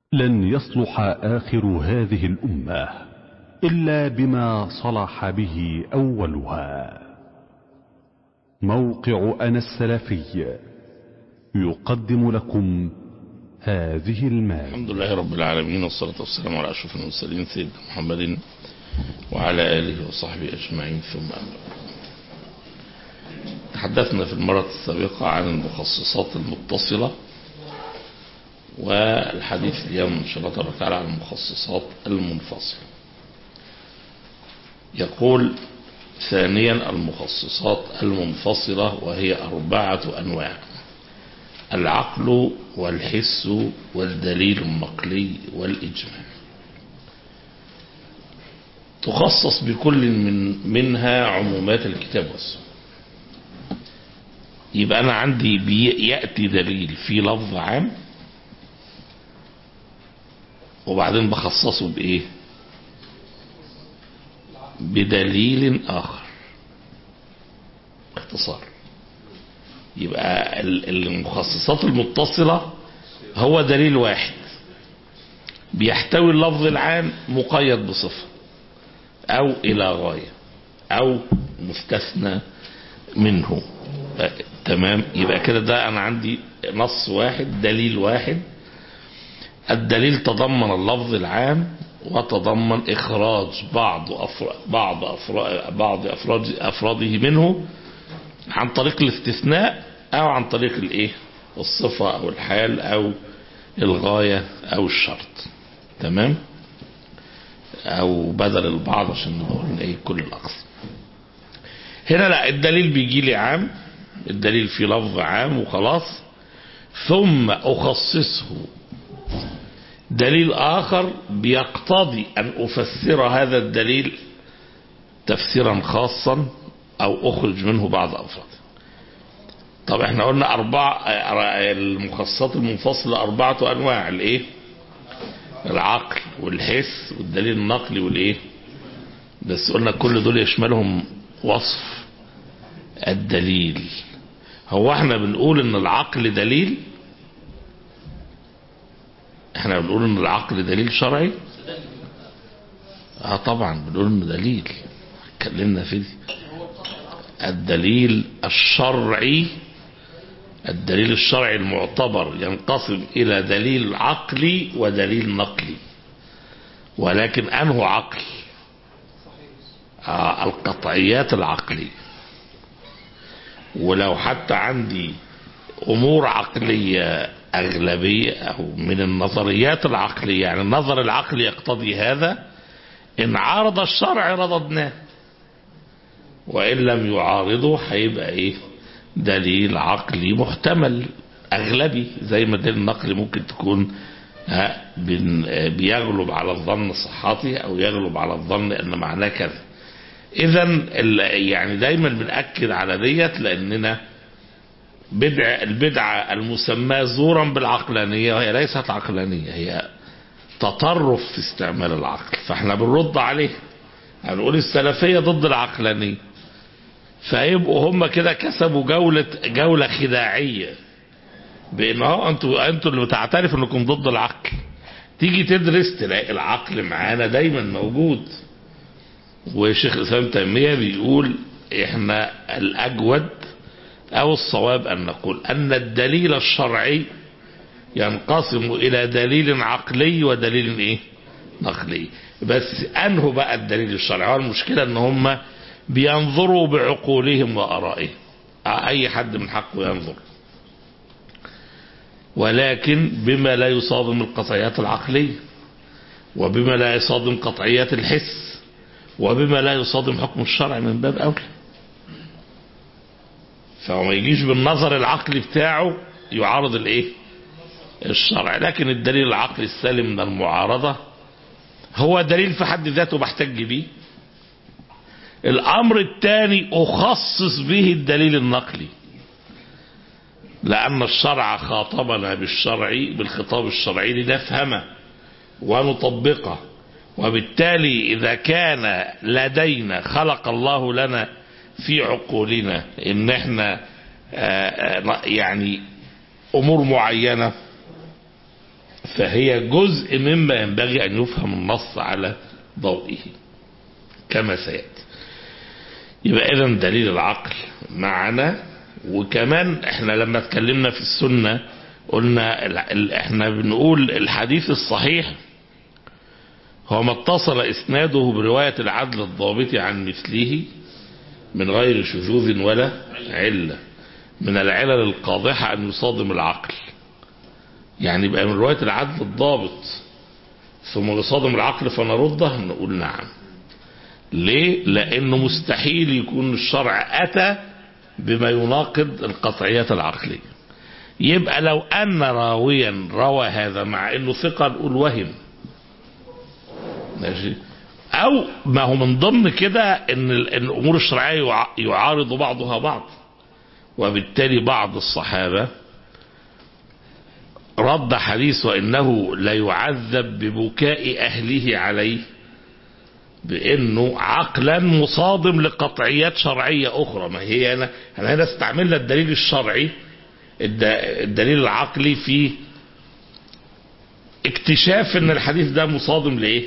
لن يصلح آخر هذه الأمة إلا بما صلح به أولها موقع أنا السلفي يقدم لكم هذه المادة الحمد لله رب العالمين والصلاة والسلام على أشرف المرسلين سيدنا محمد وعلى آله وصحبه أجمعين ثم أما تحدثنا في المرة السابقة عن المخصصات المتصلة والحديث اليوم إن شاء الله تبارك وتعالى عن المخصصات المنفصلة يقول ثانيا المخصصات المنفصلة وهي أربعة أنواع العقل والحس والدليل النقلي والإجماع تخصص بكل من منها عمومات الكتاب والسنة يبقى أنا عندي يأتي دليل في لفظ عام وبعدين بخصصه بإيه بدليل آخر اختصار يبقى المخصصات المتصلة هو دليل واحد بيحتوي اللفظ العام مقيد بصفة أو إلى غاية أو مستثنى منه تمام يبقى كده ده أنا عندي نص واحد دليل واحد الدليل تضمن اللفظ العام وتضمن إخراج بعض أفراد بعض أفراد بعض أفراد أفراده منه عن طريق الاستثناء أو عن طريق الإيه الصفة أو الحال أو الغاية أو الشرط تمام أو بدل البعض عشان نقول إيه كل الأقسام هنا لا الدليل بيجي لي عام الدليل في لفظ عام وخلاص ثم أخصصه دليل آخر بيقتضي أن أفسر هذا الدليل تفسيرا خاصا أو أخرج منه بعض أفراده طب احنا قلنا أربع المخصصات المنفصلة أربعة أنواع الإيه العقل والحس والدليل النقلي والإيه بس قلنا كل دول يشملهم وصف الدليل هو احنا بنقول ان العقل دليل احنا بنقول ان العقل دليل شرعي اه طبعا بنقول انه دليل اتكلمنا في دي الدليل الشرعي الدليل الشرعي المعتبر ينقسم الى دليل عقلي ودليل نقلي ولكن انه عقل آه القطعيات العقلية ولو حتى عندي امور عقلية اغلبية او من النظريات العقلية يعني النظر العقلي يقتضي هذا ان عارض الشرع رددناه وان لم يعارضه هيبقى ايه دليل عقلي محتمل اغلبي زي ما الدليل النقلي ممكن تكون بيغلب على الظن صحته او يغلب على الظن ان معناه كذا اذا يعني دايما بنأكد على ديت لاننا بدع البدعة المسماة زورا بالعقلانية وهي ليست عقلانية هي تطرف في استعمال العقل فاحنا بنرد عليه هنقول السلفية ضد العقلانية فيبقوا هم كده كسبوا جولة جولة خداعية بان هو انتوا انتوا اللي بتعترف انكم ضد العقل تيجي تدرس تلاقي العقل معانا دايما موجود وشيخ الاسلام تيمية بيقول احنا الاجود او الصواب ان نقول ان الدليل الشرعي ينقسم الى دليل عقلي ودليل ايه نقلي بس انه بقى الدليل الشرعي المشكلة ان هم بينظروا بعقولهم وارائهم اي حد من حقه ينظر ولكن بما لا يصادم القطعيات العقلية وبما لا يصادم قطعيات الحس وبما لا يصادم حكم الشرع من باب اولى فهو ما يجيش بالنظر العقلي بتاعه يعارض الايه الشرع لكن الدليل العقلي السالم من المعارضة هو دليل في حد ذاته بحتج بيه الامر الثاني اخصص به الدليل النقلي لان الشرع خاطبنا بالشرع بالخطاب الشرعي لنفهمه ونطبقه وبالتالي اذا كان لدينا خلق الله لنا في عقولنا ان احنا يعني امور معينة فهي جزء مما ينبغي أن يفهم النص على ضوئه كما سيأتي يبقى إذا دليل العقل معنا وكمان احنا لما اتكلمنا في السنة قلنا ال- ال- احنا بنقول الحديث الصحيح هو ما اتصل اسناده برواية العدل الضابط عن مثله من غير شذوذ ولا علة من العلل القادحة أن يصادم العقل يعني يبقى من رواية العدل الضابط ثم يصادم العقل فنرده نقول نعم ليه لأنه مستحيل يكون الشرع أتى بما يناقض القطعيات العقلية يبقى لو أن راويا روى هذا مع أنه ثقة نقول وهم ماشي أو ما هو من ضمن كده أن ال- إن الأمور الشرعية يع- يعارض بعضها بعض وبالتالي بعض الصحابة رد حديث وإنه لا يعذب ببكاء أهله عليه بأنه عقلا مصادم لقطعيات شرعية أخرى ما هي أنا أنا هنا استعملنا الدليل الشرعي الد- الدليل العقلي في اكتشاف ان الحديث ده مصادم لايه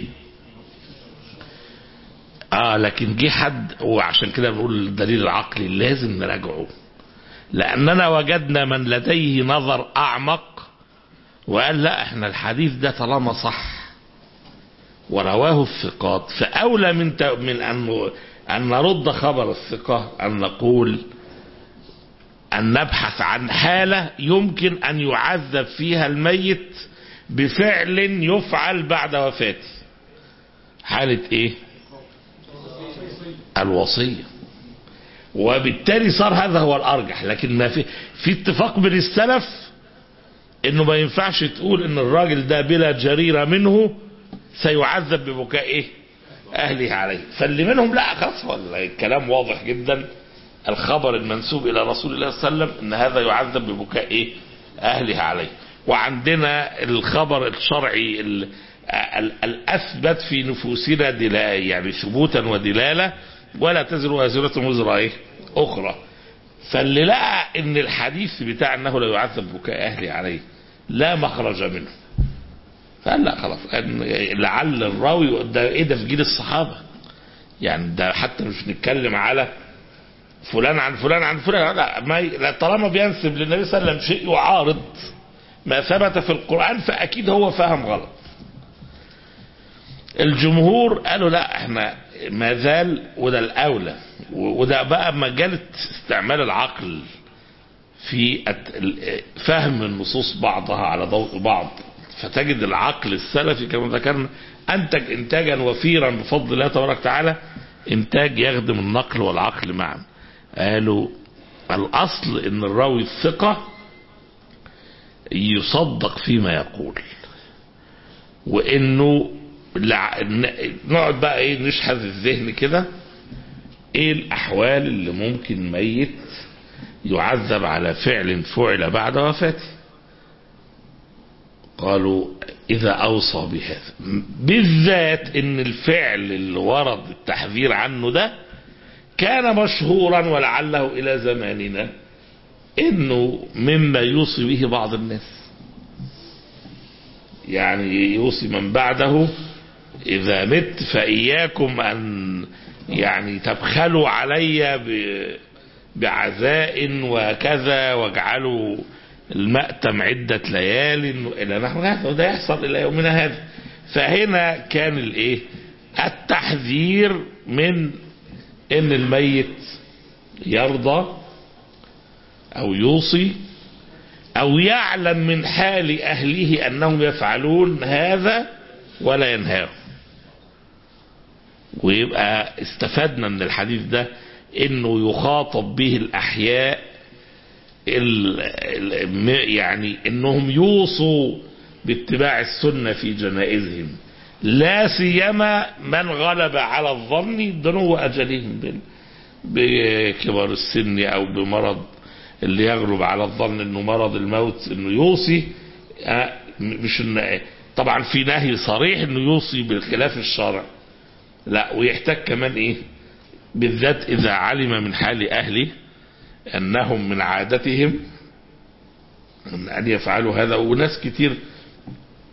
اه لكن جه حد وعشان كده بنقول الدليل العقلي لازم نراجعه لاننا وجدنا من لديه نظر اعمق وقال لا احنا الحديث ده طالما صح ورواه الثقات فاولى من ت- من ان ان نرد خبر الثقه ان نقول أن نبحث عن حالة يمكن أن يعذب فيها الميت بفعل يفعل بعد وفاته حالة إيه الوصية وبالتالي صار هذا هو الأرجح لكن ما في في اتفاق بين السلف انه ما ينفعش تقول ان الراجل ده بلا جريرة منه سيعذب ببكاء ايه اهله عليه فاللي منهم لا خلاص هو الكلام واضح جدا الخبر المنسوب الى رسول الله صلى الله عليه وسلم ان هذا يعذب ببكاء ايه اهله عليه وعندنا الخبر الشرعي ال- ال- الاثبت في نفوسنا دلا يعني ثبوتا ودلاله ولا تزر وازره وزر ايه اخرى فاللي لقى ان الحديث بتاع انه لا يعذب بكاء اهله عليه لا مخرج منه فقال لا خلاص أن لعل الراوي ده ايه ده في جيل الصحابه يعني ده حتى مش بنتكلم على فلان عن فلان عن فلان لا ما ي- لا طالما بينسب للنبي صلى الله عليه وسلم شيء يعارض ما ثبت في القرآن فأكيد هو فهم غلط الجمهور قالوا لا احنا ما زال وده الأولى و- وده بقى مجال استعمال العقل في الت- ال- فهم النصوص بعضها على ضوء بعض فتجد العقل السلفي كما ذكرنا أنتج إنتاجا وفيرا بفضل الله تبارك وتعالى إنتاج يخدم النقل والعقل معا قالوا الأصل إن الراوي الثقة يصدق فيما يقول وإنه لع- ن- نقعد بقى إيه نشحذ الذهن كده إيه الأحوال اللي ممكن ميت يعذب على فعل فعل بعد وفاته قالوا إذا أوصى بهذا بالذات إن الفعل اللي ورد التحذير عنه ده كان مشهورا ولعله إلى زماننا إنه مما يوصي به بعض الناس يعني يوصي من بعده إذا مت فإياكم أن يعني تبخلوا علي ب- بعزاء وكذا واجعلوا المأتم عدة ليال إلى نحو هذا وده يحصل إلى يومنا هذا فهنا كان الإيه التحذير من إن الميت يرضى أو يوصي أو يعلم من حال أهله أنهم يفعلون هذا ولا ينهاهم ويبقى استفدنا من الحديث ده انه يخاطب به الاحياء ال ال يعني انهم يوصوا باتباع السنه في جنائزهم لا سيما من غلب على الظن دنو اجلهم بال- بكبر السن او بمرض اللي يغلب على الظن انه مرض الموت انه يوصي آه، مش إن طبعا في نهي صريح انه يوصي بالخلاف الشرع لا ويحتاج كمان ايه بالذات اذا علم من حال اهله انهم من عادتهم ان يفعلوا هذا وناس كتير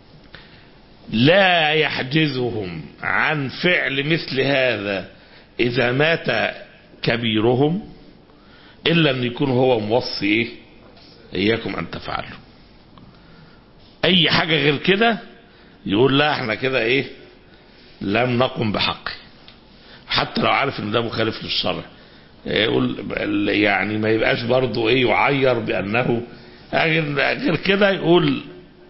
لا يحجزهم عن فعل مثل هذا إذا مات كبيرهم إلا أن يكون هو موصي إيه؟ إياكم أن تفعلوا أي حاجة غير كده يقول لا احنا كده إيه لم نقم بحقه حتى لو عارف ان ده مخالف للشرع يقول يعني ما يبقاش برضه ايه يعير بانه غير غير كده يقول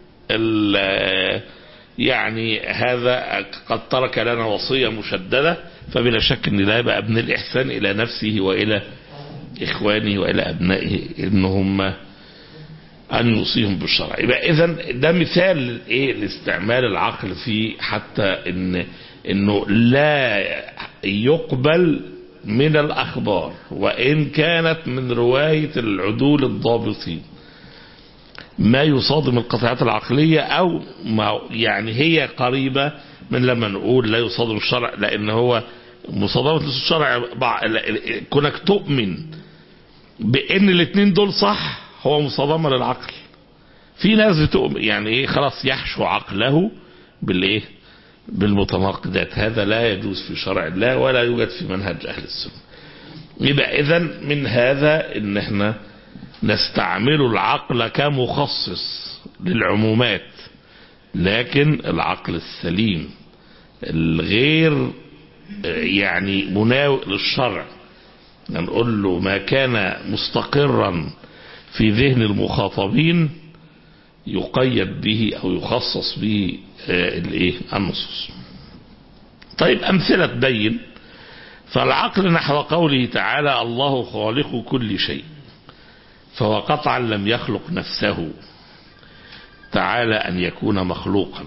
يعني هذا قد ترك لنا وصيه مشدده فبلا شك ان ده يبقى ابن الاحسان الى نفسه والى اخوانه والى ابنائه ان هم ان يوصيهم بالشرع يبقى اذا ده مثال ايه لاستعمال العقل في حتى ان انه لا يقبل من الاخبار وان كانت من روايه العدول الضابطين ما يصادم القطعات العقليه او ما يعني هي قريبه من لما نقول لا يصادم الشرع لان هو مصادمه الشرع كونك تؤمن بان الاثنين دول صح هو مصادمه للعقل في ناس بتؤمن يعني ايه خلاص يحشو عقله بالايه بالمتناقضات هذا لا يجوز في شرع الله ولا يوجد في منهج أهل السنة يبقى إذا من هذا إن احنا نستعمل العقل كمخصص للعمومات لكن العقل السليم الغير يعني مناوئ للشرع نقول له ما كان مستقرا في ذهن المخاطبين يقيد به او يخصص به الايه النصوص طيب امثله تبين فالعقل نحو قوله تعالى الله خالق كل شيء فهو قطعا لم يخلق نفسه تعالى ان يكون مخلوقا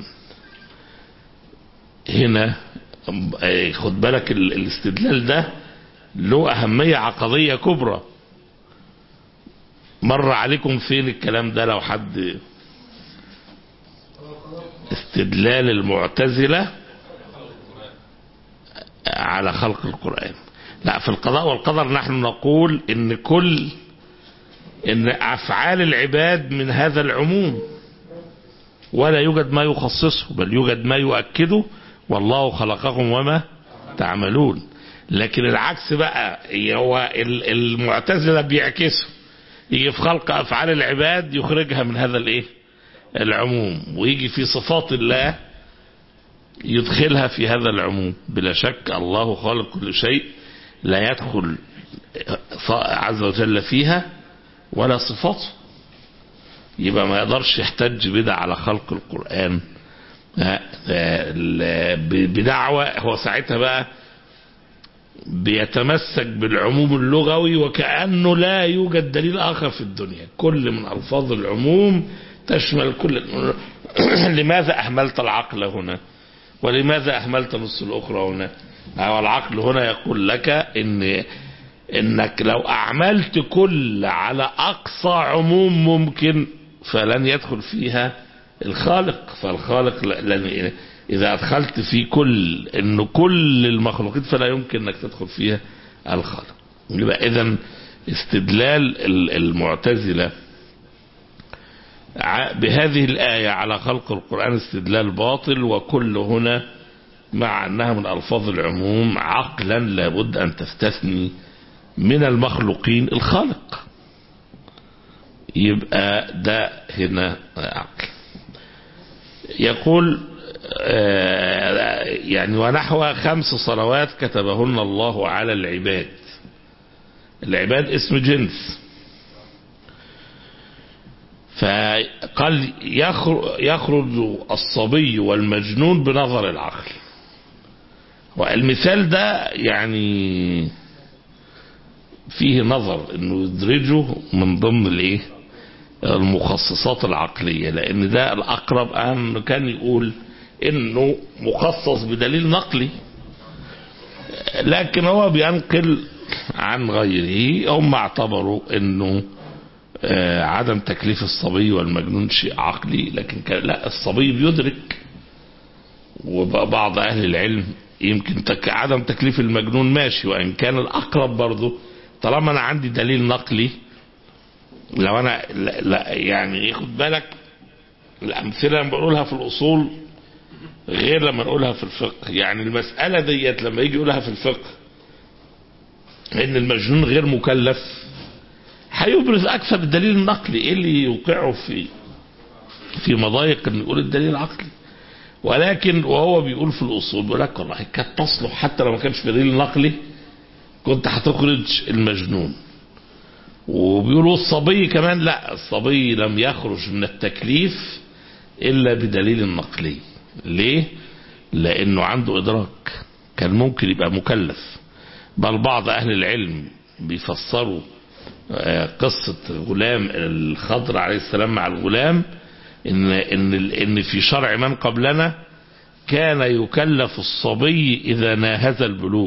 هنا خد بالك الاستدلال ده له اهميه عقديه كبرى مر عليكم فين الكلام ده لو حد استدلال المعتزلة على خلق القرآن لا في القضاء والقدر نحن نقول ان كل ان افعال العباد من هذا العموم ولا يوجد ما يخصصه بل يوجد ما يؤكده والله خلقكم وما تعملون لكن العكس بقى هو المعتزلة بيعكسوا يجي في خلق افعال العباد يخرجها من هذا الايه العموم ويجي في صفات الله يدخلها في هذا العموم بلا شك الله خالق كل شيء لا يدخل عز وجل فيها ولا صفاته يبقى ما يقدرش يحتج بدع على خلق القرآن بدعوة هو ساعتها بقى بيتمسك بالعموم اللغوي وكأنه لا يوجد دليل آخر في الدنيا كل من ألفاظ العموم تشمل كل لماذا أهملت العقل هنا ولماذا أهملت نص الأخرى هنا أو العقل هنا يقول لك إن إنك لو أعملت كل على أقصى عموم ممكن فلن يدخل فيها الخالق فالخالق لن إذا أدخلت في كل إنه كل المخلوقات فلا يمكن إنك تدخل فيها الخالق يبقى إذا استدلال المعتزلة بهذه الآية على خلق القرآن استدلال باطل وكل هنا مع أنها من ألفاظ العموم عقلا لابد أن تستثني من المخلوقين الخالق يبقى ده هنا عقل يقول يعني ونحو خمس صلوات كتبهن الله على العباد العباد اسم جنس فقال يخرج الصبي والمجنون بنظر العقل والمثال ده يعني فيه نظر انه يدرجه من ضمن الايه المخصصات العقلية لان ده الاقرب انه كان يقول انه مخصص بدليل نقلي لكن هو بينقل عن غيره هم اعتبروا انه عدم تكليف الصبي والمجنون شيء عقلي لكن لا الصبي بيدرك وبعض اهل العلم يمكن تك عدم تكليف المجنون ماشي وان كان الاقرب برضه طالما انا عندي دليل نقلي لو انا لا, لا يعني خد بالك الامثله اللي بقولها في الاصول غير لما نقولها في الفقه يعني المسألة ديت لما يجي يقولها في الفقه ان المجنون غير مكلف هيبرز اكثر الدليل النقلي ايه اللي يوقعه في في مضايق ان يقول الدليل العقلي ولكن وهو بيقول في الاصول بيقول لك والله كانت تصلح حتى لو ما كانش في دليل نقلي كنت هتخرج المجنون وبيقولوا الصبي كمان لا الصبي لم يخرج من التكليف الا بدليل نقلي ليه لانه عنده ادراك كان ممكن يبقى مكلف بل بعض اهل العلم بيفسروا قصة غلام الخضر عليه السلام مع الغلام ان ان ان في شرع من قبلنا كان يكلف الصبي اذا ناهز البلوغ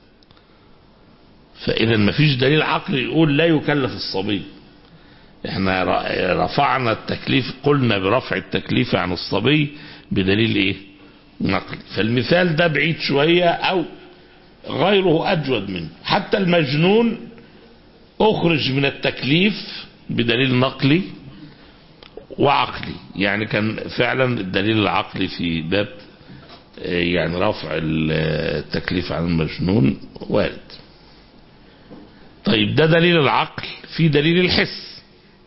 فاذا ما فيش دليل عقلي يقول لا يكلف الصبي احنا رفعنا التكليف قلنا برفع التكليف عن الصبي بدليل ايه نقلي فالمثال ده بعيد شوية او غيره اجود منه حتى المجنون اخرج من التكليف بدليل نقلي وعقلي يعني كان فعلا الدليل العقلي في باب يعني رفع التكليف عن المجنون وارد طيب ده دليل العقل في دليل الحس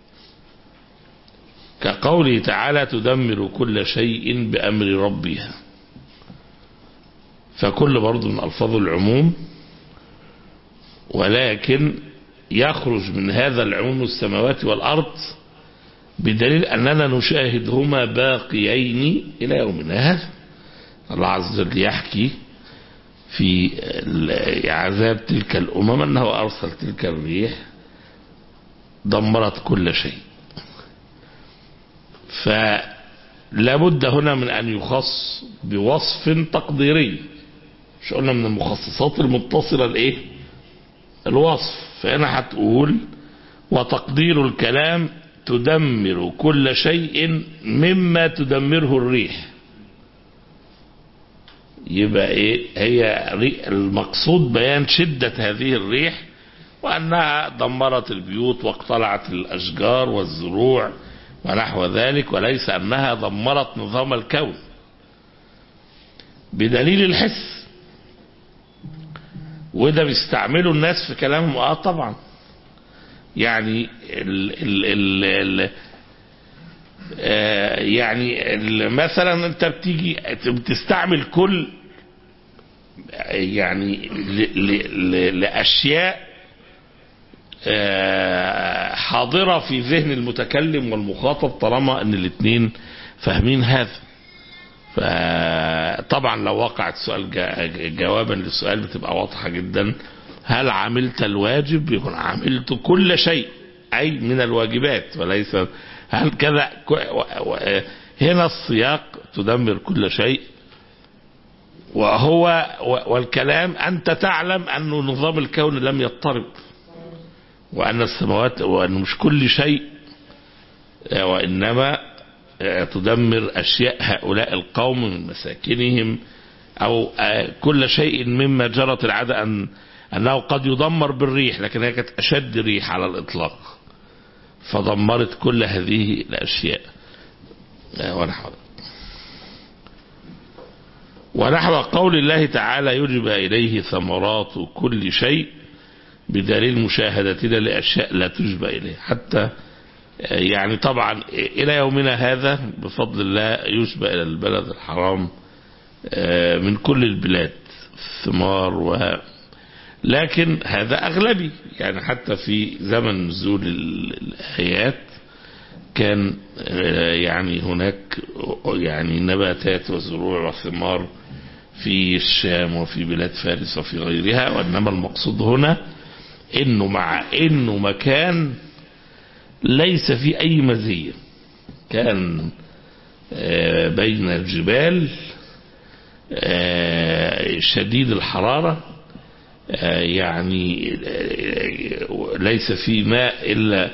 كقوله تعالى تدمر كل شيء بأمر ربها فكل برضه من ألفاظ العموم ولكن يخرج من هذا العموم السماوات والأرض بدليل أننا نشاهدهما باقيين إلى يومنا هذا الله عز وجل يحكي في عذاب تلك الأمم أنه أرسل تلك الريح دمرت كل شيء فلا بد هنا من أن يخص بوصف تقديري مش قلنا من المخصصات المتصلة الإيه الوصف فهنا هتقول وتقدير الكلام تدمر كل شيء مما تدمره الريح يبقى ايه هي المقصود بيان شدة هذه الريح وانها دمرت البيوت واقتلعت الاشجار والزروع ونحو ذلك وليس انها دمرت نظام الكون بدليل الحس وده بيستعمله الناس في كلامهم اه طبعا يعني ال ال ال ال آه يعني ال مثلا انت بتيجي بتستعمل كل يعني ل ل لاشياء آه حاضره في ذهن المتكلم والمخاطب طالما ان الاثنين فاهمين هذا فطبعا لو وقعت سؤال جوابا للسؤال بتبقى واضحه جدا هل عملت الواجب يكون عملت كل شيء أي من الواجبات وليس هل كذا هنا السياق تدمر كل شيء وهو والكلام أنت تعلم أن نظام الكون لم يضطرب وأن السماوات وأن مش كل شيء وإنما تدمر أشياء هؤلاء القوم من مساكنهم أو كل شيء مما جرت العادة أن أنه قد يدمر بالريح لكن هي كانت أشد ريح على الإطلاق فدمرت كل هذه الأشياء ونحو ونحو قول الله تعالى يجبى إليه ثمرات كل شيء بدليل مشاهدتنا لأشياء لا تجبى إليه حتى يعني طبعا إلى يومنا هذا بفضل الله يشبى إلى البلد الحرام من كل البلاد الثمار و لكن هذا أغلبي يعني حتى في زمن نزول الآيات كان يعني هناك يعني نباتات وزروع وثمار في الشام وفي بلاد فارس وفي غيرها وإنما المقصود هنا إنه مع إنه مكان ليس في أي مزية كان بين الجبال شديد الحرارة يعني ليس في ماء إلا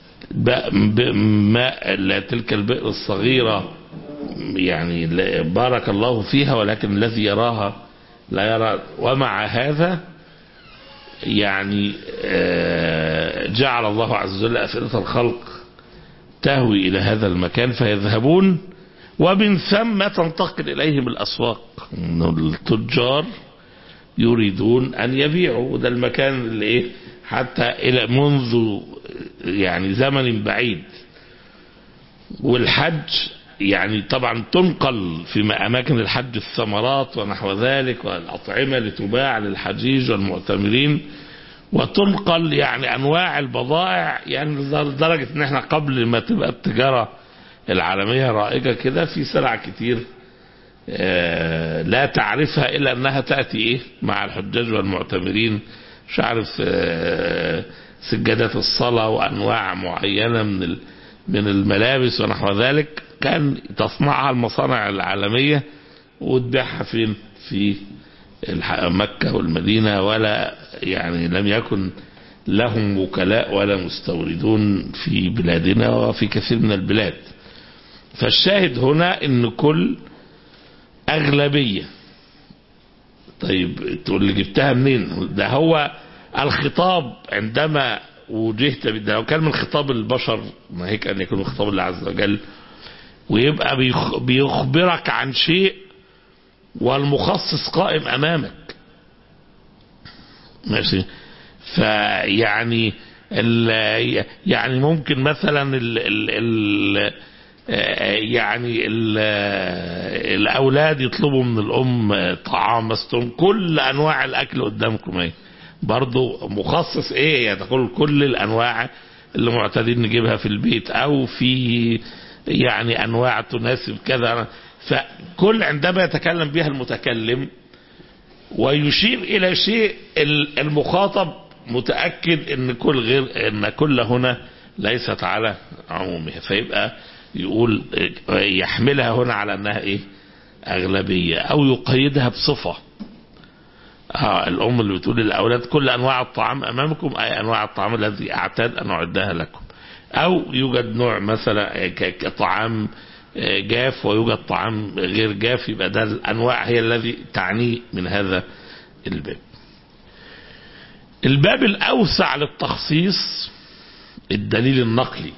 ماء تلك البئر الصغيرة يعني بارك الله فيها ولكن الذي يراها لا يرى ومع هذا يعني جعل الله عز وجل أفئدة الخلق تهوي إلى هذا المكان فيذهبون ومن ثم تنتقل إليهم الأسواق إنه التجار يريدون أن يبيعوا وده المكان اللي إيه حتى إلى منذ يعني زمن بعيد والحج يعني طبعا تنقل في أماكن الحج الثمرات ونحو ذلك والأطعمة لتباع للحجيج والمعتمرين وتنقل يعني أنواع البضائع يعني لدرجة إن إحنا قبل ما تبقى التجارة العالمية رائجة كده في سلع كتير آه، لا تعرفها إلا أنها تأتي إيه مع الحجاج والمعتمرين مش عارف آه، سجادات الصلاة وأنواع معينة من ال- من الملابس ونحو ذلك كان تصنعها المصانع العالمية وتبيعها فين في الح- مكة والمدينة ولا يعني لم يكن لهم وكلاء ولا مستوردون في بلادنا وفي كثير من البلاد فالشاهد هنا ان كل اغلبية طيب تقول لي جبتها منين ده هو الخطاب عندما وجهت ده لو كان من خطاب البشر ما هيك ان يكون من خطاب الله عز وجل ويبقى بيخ- بيخبرك عن شيء والمخصص قائم امامك ماشي فيعني ال يعني ممكن مثلا ال ال ال يعني ال الاولاد يطلبوا من الام طعام مثلا كل انواع الاكل قدامكم ايه برضه مخصص ايه يعني تقول كل الانواع اللي معتادين نجيبها في البيت او في يعني انواع تناسب كذا فكل عندما يتكلم بها المتكلم ويشير الى شيء ال- المخاطب متاكد ان كل غير ان كل هنا ليست على عمومها فيبقى يقول يحملها هنا على انها ايه اغلبيه او يقيدها بصفه آه الام اللي بتقول للاولاد كل انواع الطعام امامكم اي انواع الطعام الذي اعتاد ان اعدها لكم او يوجد نوع مثلا ك- كطعام آه، جاف ويوجد طعام غير جاف يبقى ده الانواع هي الذي تعنيه من هذا الباب الباب الاوسع للتخصيص الدليل النقلي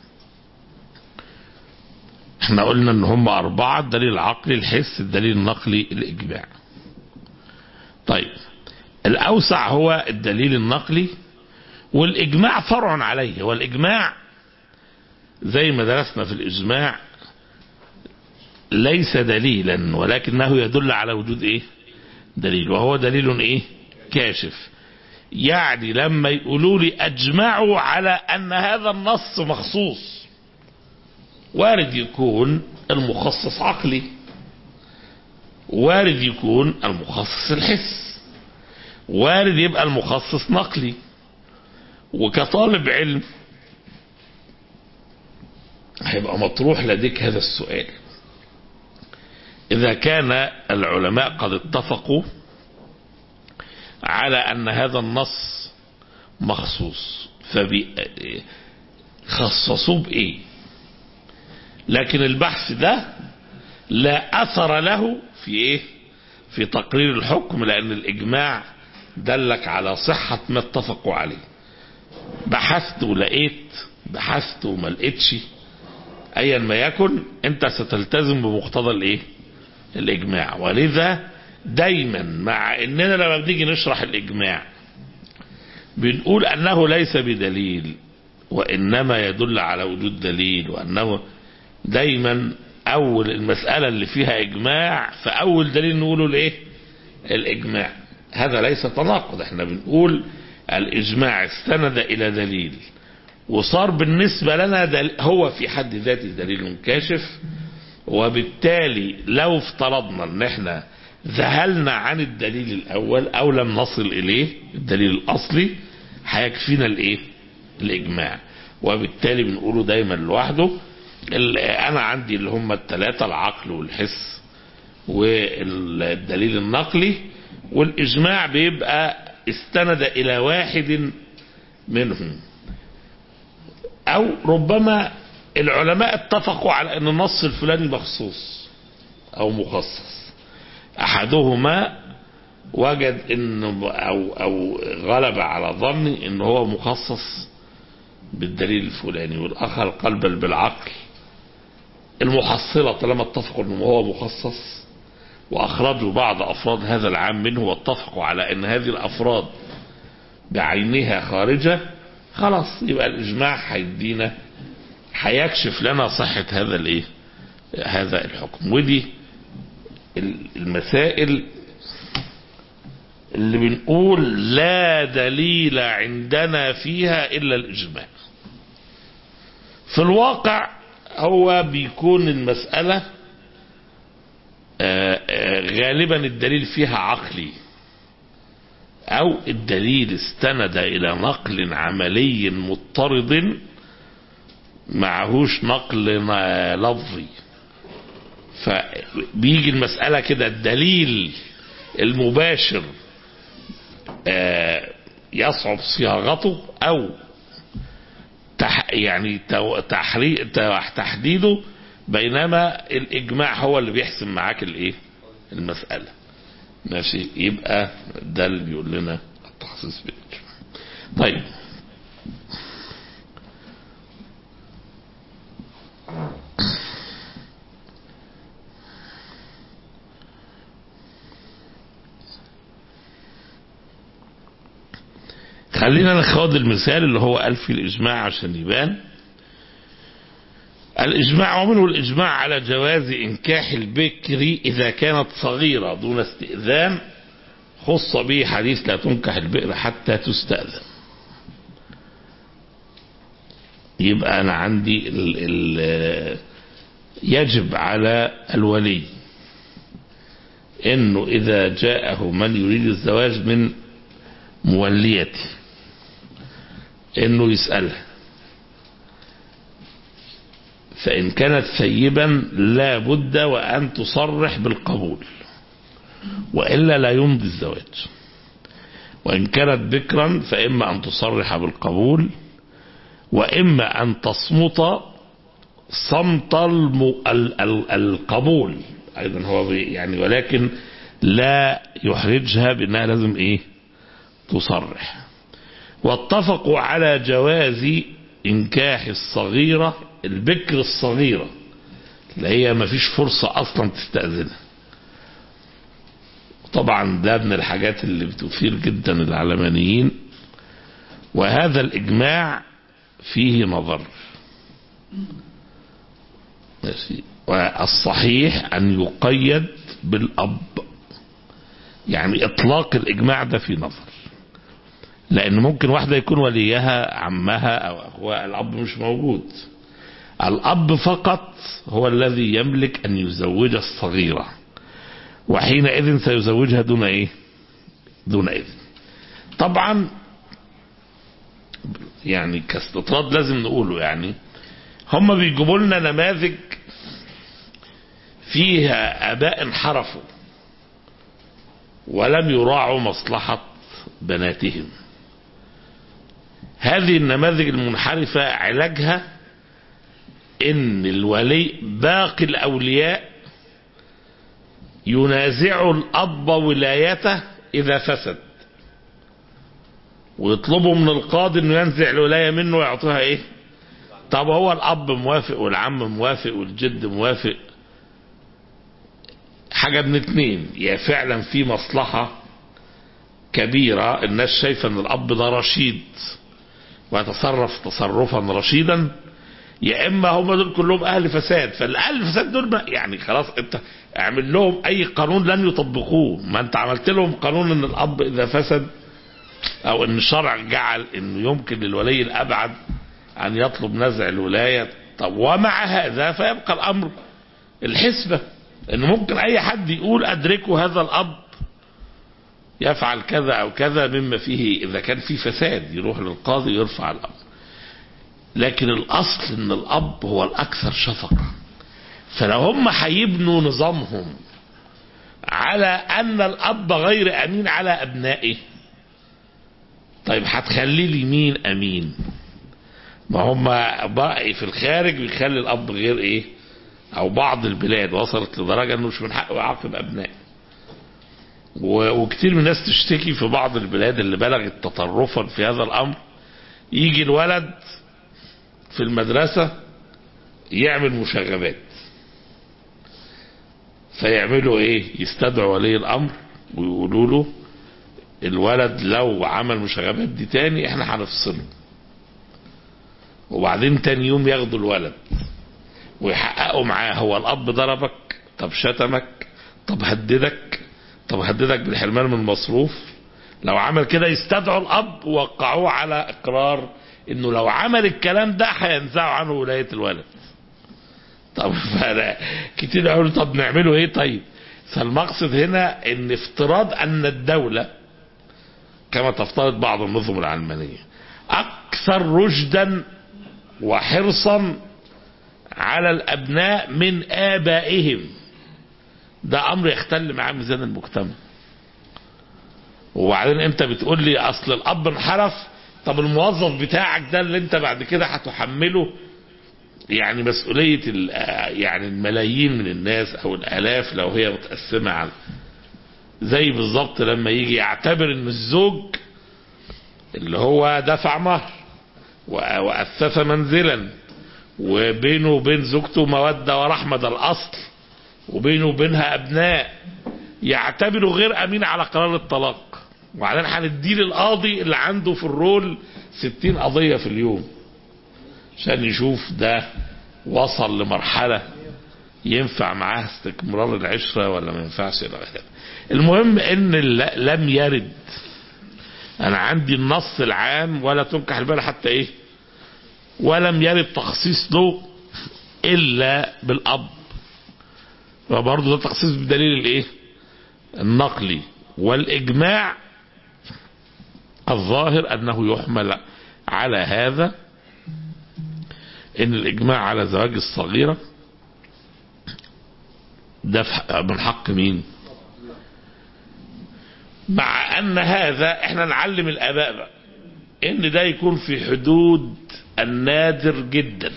احنا قلنا ان هم اربعه الدليل العقلي الحس الدليل النقلي الاجماع طيب الاوسع هو الدليل النقلي والاجماع فرع عليه والاجماع زي ما درسنا في الاجماع ليس دليلا ولكنه يدل على وجود ايه دليل وهو دليل ايه كاشف يعني لما يقولوا لي اجمعوا على ان هذا النص مخصوص وارد يكون المخصص عقلي وارد يكون المخصص الحس وارد يبقى المخصص نقلي وكطالب علم هيبقى مطروح لديك هذا السؤال إذا كان العلماء قد اتفقوا على أن هذا النص مخصوص فخصصوه بإيه لكن البحث ده لا أثر له في إيه في تقرير الحكم لأن الإجماع دلك على صحة ما اتفقوا عليه بحثت ولقيت بحثت وما لقيتش ايا ما يكن انت ستلتزم بمقتضى الايه الاجماع ولذا دايما مع اننا لما بنيجي نشرح الاجماع بنقول انه ليس بدليل وانما يدل على وجود دليل وانه دايما اول المسألة اللي فيها اجماع فاول دليل نقوله الايه الاجماع هذا ليس تناقض احنا بنقول الاجماع استند الى دليل وصار بالنسبة لنا دل هو في حد ذاته دليل كاشف وبالتالي لو افترضنا ان احنا ذهلنا عن الدليل الاول او لم نصل اليه الدليل الاصلي هيكفينا الايه الاجماع وبالتالي بنقوله دايما لوحده ال- انا عندي اللي هم الثلاثة العقل والحس والدليل النقلي والاجماع بيبقى استند الى واحد منهم او ربما العلماء اتفقوا على ان النص الفلاني مخصوص او مخصص احدهما وجد انه او او غلب على ظني ان هو مخصص بالدليل الفلاني والاخر قال بل بالعقل المحصلة طالما اتفقوا انه هو مخصص واخرجوا بعض افراد هذا العام منه واتفقوا على ان هذه الافراد بعينها خارجة خلاص يبقى الاجماع هيدينا هيكشف لنا صحة هذا الايه هذا الحكم ودي المسائل اللي بنقول لا دليل عندنا فيها الا الاجماع في الواقع هو بيكون المسألة آآ آآ غالبا الدليل فيها عقلي او الدليل استند الى نقل عملي مضطرد معهوش نقل لفظي فبيجي المسألة كده الدليل المباشر يصعب صياغته او تح يعني تحريق تحديده بينما الاجماع هو اللي بيحسم معاك الايه المسألة ماشي يبقى ده اللي بيقول لنا التخصيص بالاجماع طيب خلينا ناخد المثال اللي هو قال في الإجماع عشان يبان الإجماع ومنه الإجماع على جواز إنكاح البكر إذا كانت صغيرة دون استئذان خص به حديث لا تنكح البئر حتى تستأذن يبقى أنا عندي ال ال يجب على الولي انه اذا جاءه من يريد الزواج من موليته انه يسألها فان كانت ثيبا لا بد وان تصرح بالقبول والا لا يمضي الزواج وان كانت بكرا فاما ان تصرح بالقبول واما ان تصمت صمت الم... ال... ال... القبول ايضا هو بي يعني ولكن لا يحرجها بانها لازم ايه تصرح واتفقوا على جواز انكاح الصغيرة البكر الصغيرة اللي هي ما فيش فرصة اصلا تستأذنها طبعا ده من الحاجات اللي بتثير جدا العلمانيين وهذا الاجماع فيه نظر ماشي والصحيح ان يقيد بالاب يعني اطلاق الاجماع ده في نظر لان ممكن واحدة يكون وليها عمها او اخوها الاب مش موجود الاب فقط هو الذي يملك ان يزوج الصغيرة وحينئذ سيزوجها دون ايه دون اذن طبعا يعني كاستطراد لازم نقوله يعني هم بيجيبوا لنا نماذج فيها اباء انحرفوا ولم يراعوا مصلحة بناتهم هذه النماذج المنحرفة علاجها ان الولي باقي الاولياء ينازع الاب ولايته اذا فسد ويطلبوا من القاضي انه ينزع الولاية منه ويعطيها ايه طب هو الاب موافق والعم موافق والجد موافق حاجة من اتنين يا فعلا في مصلحة كبيرة الناس شايفة ان الاب ده رشيد ويتصرف تصرفا رشيدا يا اما هم دول كلهم اهل فساد فالاهل الفساد دول ما يعني خلاص انت اعمل لهم اي قانون لن يطبقوه ما انت عملت لهم قانون ان الاب اذا فسد او ان الشرع جعل انه يمكن للولي الابعد ان يطلب نزع الولاية طب ومع هذا فيبقى الامر الحسبة ان ممكن اي حد يقول ادركوا هذا الاب يفعل كذا او كذا مما فيه اذا كان في فساد يروح للقاضي يرفع الامر لكن الاصل ان الاب هو الاكثر شفقة فلو هم هيبنوا نظامهم على ان الاب غير امين على ابنائه طيب هتخلي لي مين امين ما هم بقى في الخارج بيخلي الاب غير ايه او بعض البلاد وصلت لدرجة انه مش من حقه يعاقب ابنائه وكتير من الناس تشتكي في بعض البلاد اللي بلغت تطرفا في هذا الامر يجي الولد في المدرسة يعمل مشاغبات فيعملوا ايه يستدعوا ولي الامر ويقولوا له الولد لو عمل مشاغبات دي تاني احنا هنفصله وبعدين تاني يوم ياخدوا الولد ويحققوا معاه هو الاب ضربك طب شتمك طب هددك طب هددك بالحرمان من المصروف لو عمل كده يستدعوا الاب ووقعوه على اقرار انه لو عمل الكلام ده هينزعوا عنه ولايه الولد طب فأنا كتير يقولوا طب نعمله ايه طيب فالمقصد هنا ان افتراض ان الدولة كما تفترض بعض النظم العلمانية اكثر رشدا وحرصا على الابناء من ابائهم ده امر يختل مع ميزان المجتمع وبعدين انت بتقول لي اصل الاب انحرف طب الموظف بتاعك ده اللي انت بعد كده هتحمله يعني مسؤولية ال- يعني الملايين من الناس او الالاف لو هي متقسمة على زي بالظبط لما يجي يعتبر ان الزوج اللي هو دفع مهر و- وأثث منزلا وبينه وبين زوجته مودة ورحمة ده الأصل وبينه وبينها أبناء يعتبره غير أمين على قرار الطلاق وبعدين هنديه للقاضي اللي عنده في الرول ستين قضية في اليوم عشان يشوف ده وصل لمرحلة ينفع معاه استكمرار العشرة ولا ما ينفعش إلى غيره المهم ان ل- لم يرد انا عندي النص العام ولا تنكح البال حتى ايه ولم يرد تخصيص له الا بالاب وبرضه ده تخصيص بدليل الايه النقلي والاجماع الظاهر انه يحمل على هذا ان الاجماع على زواج الصغيره ده في- من حق مين مع ان هذا احنا نعلم الاباء بقى ان ده يكون في حدود النادر جدا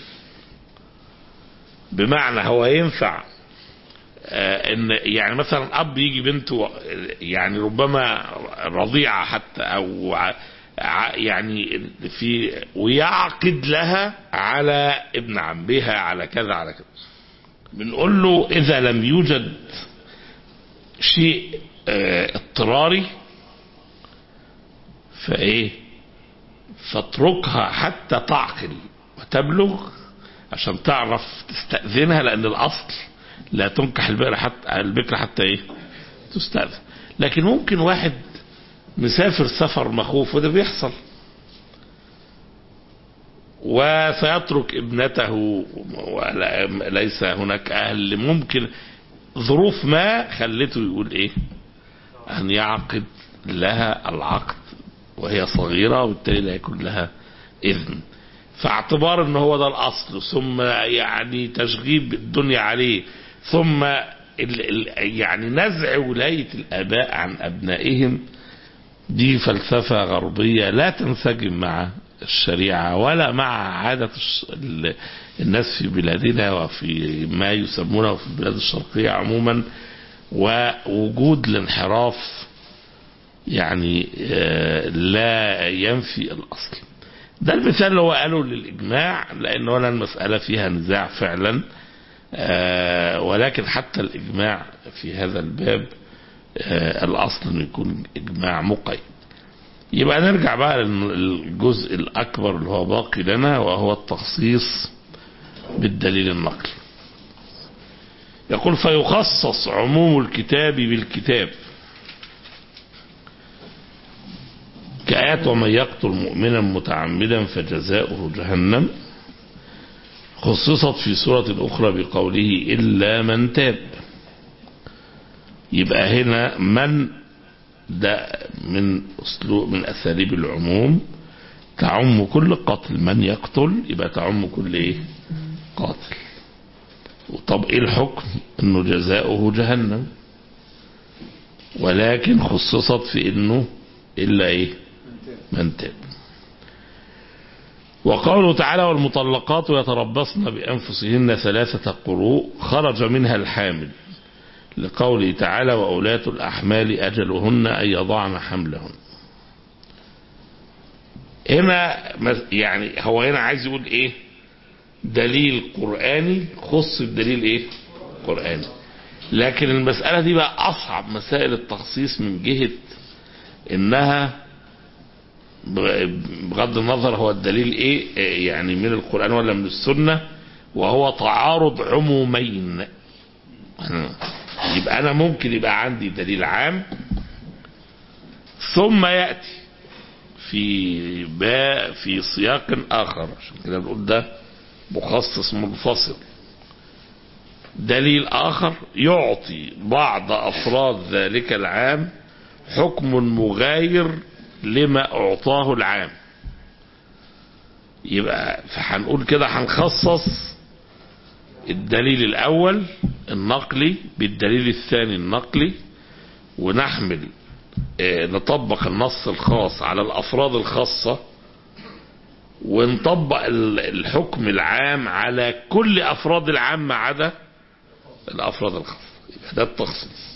بمعنى هو ينفع آه، ان يعني مثلا اب يجي بنته يعني ربما رضيعه حتى او ع- ع- يعني في ويعقد لها على ابن عمها على كذا على كذا بنقول له اذا لم يوجد شيء آه، اضطراري فايه فاتركها حتى تعقل وتبلغ عشان تعرف تستأذنها لأن الأصل لا تنكح البكرة حتى البكرة حتى إيه تستأذن لكن ممكن واحد مسافر سفر مخوف وده بيحصل وسيترك ابنته وليس هناك أهل ممكن ظروف ما خلته يقول إيه أن يعقد لها العقد وهي صغيرة وبالتالي لا يكون لها إذن فاعتبار ان هو ده الاصل ثم يعني تشغيب الدنيا عليه ثم ال ال يعني نزع ولاية الاباء عن ابنائهم دي فلسفة غربية لا تنسجم مع الشريعة ولا مع عادة الش- ال- الناس في بلادنا وفي ما يسمونه في البلاد الشرقية عموما ووجود الانحراف يعني آه، لا ينفي الاصل ده المثال اللي هو قاله للإجماع لأن ولا المسألة فيها نزاع فعلا آه، ولكن حتى الإجماع في هذا الباب آه، الأصل أنه يكون إجماع مقيد يبقى نرجع بقى للجزء الأكبر اللي هو باقي لنا وهو التخصيص بالدليل النقلي يقول فيخصص عموم الكتاب بالكتاب كآيات ومن يقتل مؤمنا متعمدا فجزاؤه جهنم خصصت في سورة أخرى بقوله إلا من تاب يبقى هنا من ده من أسلوب من أساليب العموم تعم كل قتل من يقتل يبقى تعم كل إيه قاتل طب إيه الحكم إنه جزاؤه جهنم ولكن خصصت في إنه إلا إيه من تاب وقوله تعالى والمطلقات يتربصن بأنفسهن ثلاثة قروء خرج منها الحامل لقوله تعالى وأولاة الأحمال أجلهن أن يضعن حملهن هنا يعني هو هنا عايز يقول ايه دليل قرآني خص بدليل ايه قرآني لكن المسألة دي بقى أصعب مسائل التخصيص من جهة إنها بغض النظر هو الدليل إيه يعني من القرآن ولا من السنة وهو تعارض عمومين يبقى أنا ممكن يبقى عندي دليل عام ثم يأتي في باء في سياق آخر عشان كده بنقول ده مخصص منفصل دليل آخر يعطي بعض أفراد ذلك العام حكم مغاير لما أعطاه العام يبقى فهنقول كده هنخصص الدليل الأول النقلي بالدليل الثاني النقلي ونحمل اه نطبق النص الخاص على الأفراد الخاصة ونطبق الحكم العام على كل أفراد العام ما عدا الأفراد الخاصة يبقى ده التخصيص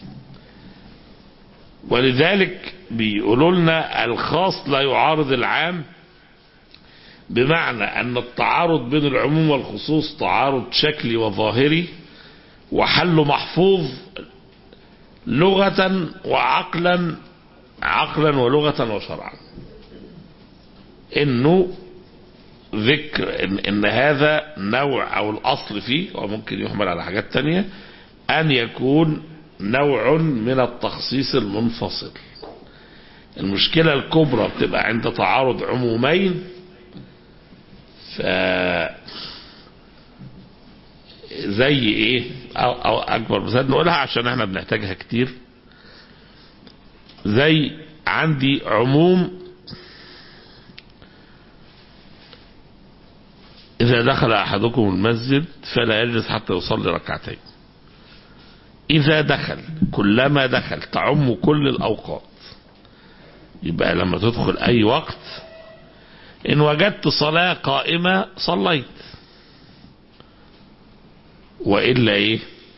ولذلك بيقولوا لنا الخاص لا يعارض العام بمعنى أن التعارض بين العموم والخصوص تعارض شكلي وظاهري وحله محفوظ لغة وعقلا عقلا ولغة وشرعا انه ذكر إن, ان هذا نوع او الاصل فيه وممكن يحمل على حاجات تانية ان يكون نوع من التخصيص المنفصل المشكلة الكبرى بتبقى عند تعارض عمومين ف زي ايه او, أو اكبر مثال نقولها عشان احنا بنحتاجها كتير زي عندي عموم إذا دخل أحدكم المسجد فلا يجلس حتى يصلي ركعتين إذا دخل كلما دخل تعم كل الأوقات يبقى لما تدخل أي وقت إن وجدت صلاة قائمة صليت وإلا إيه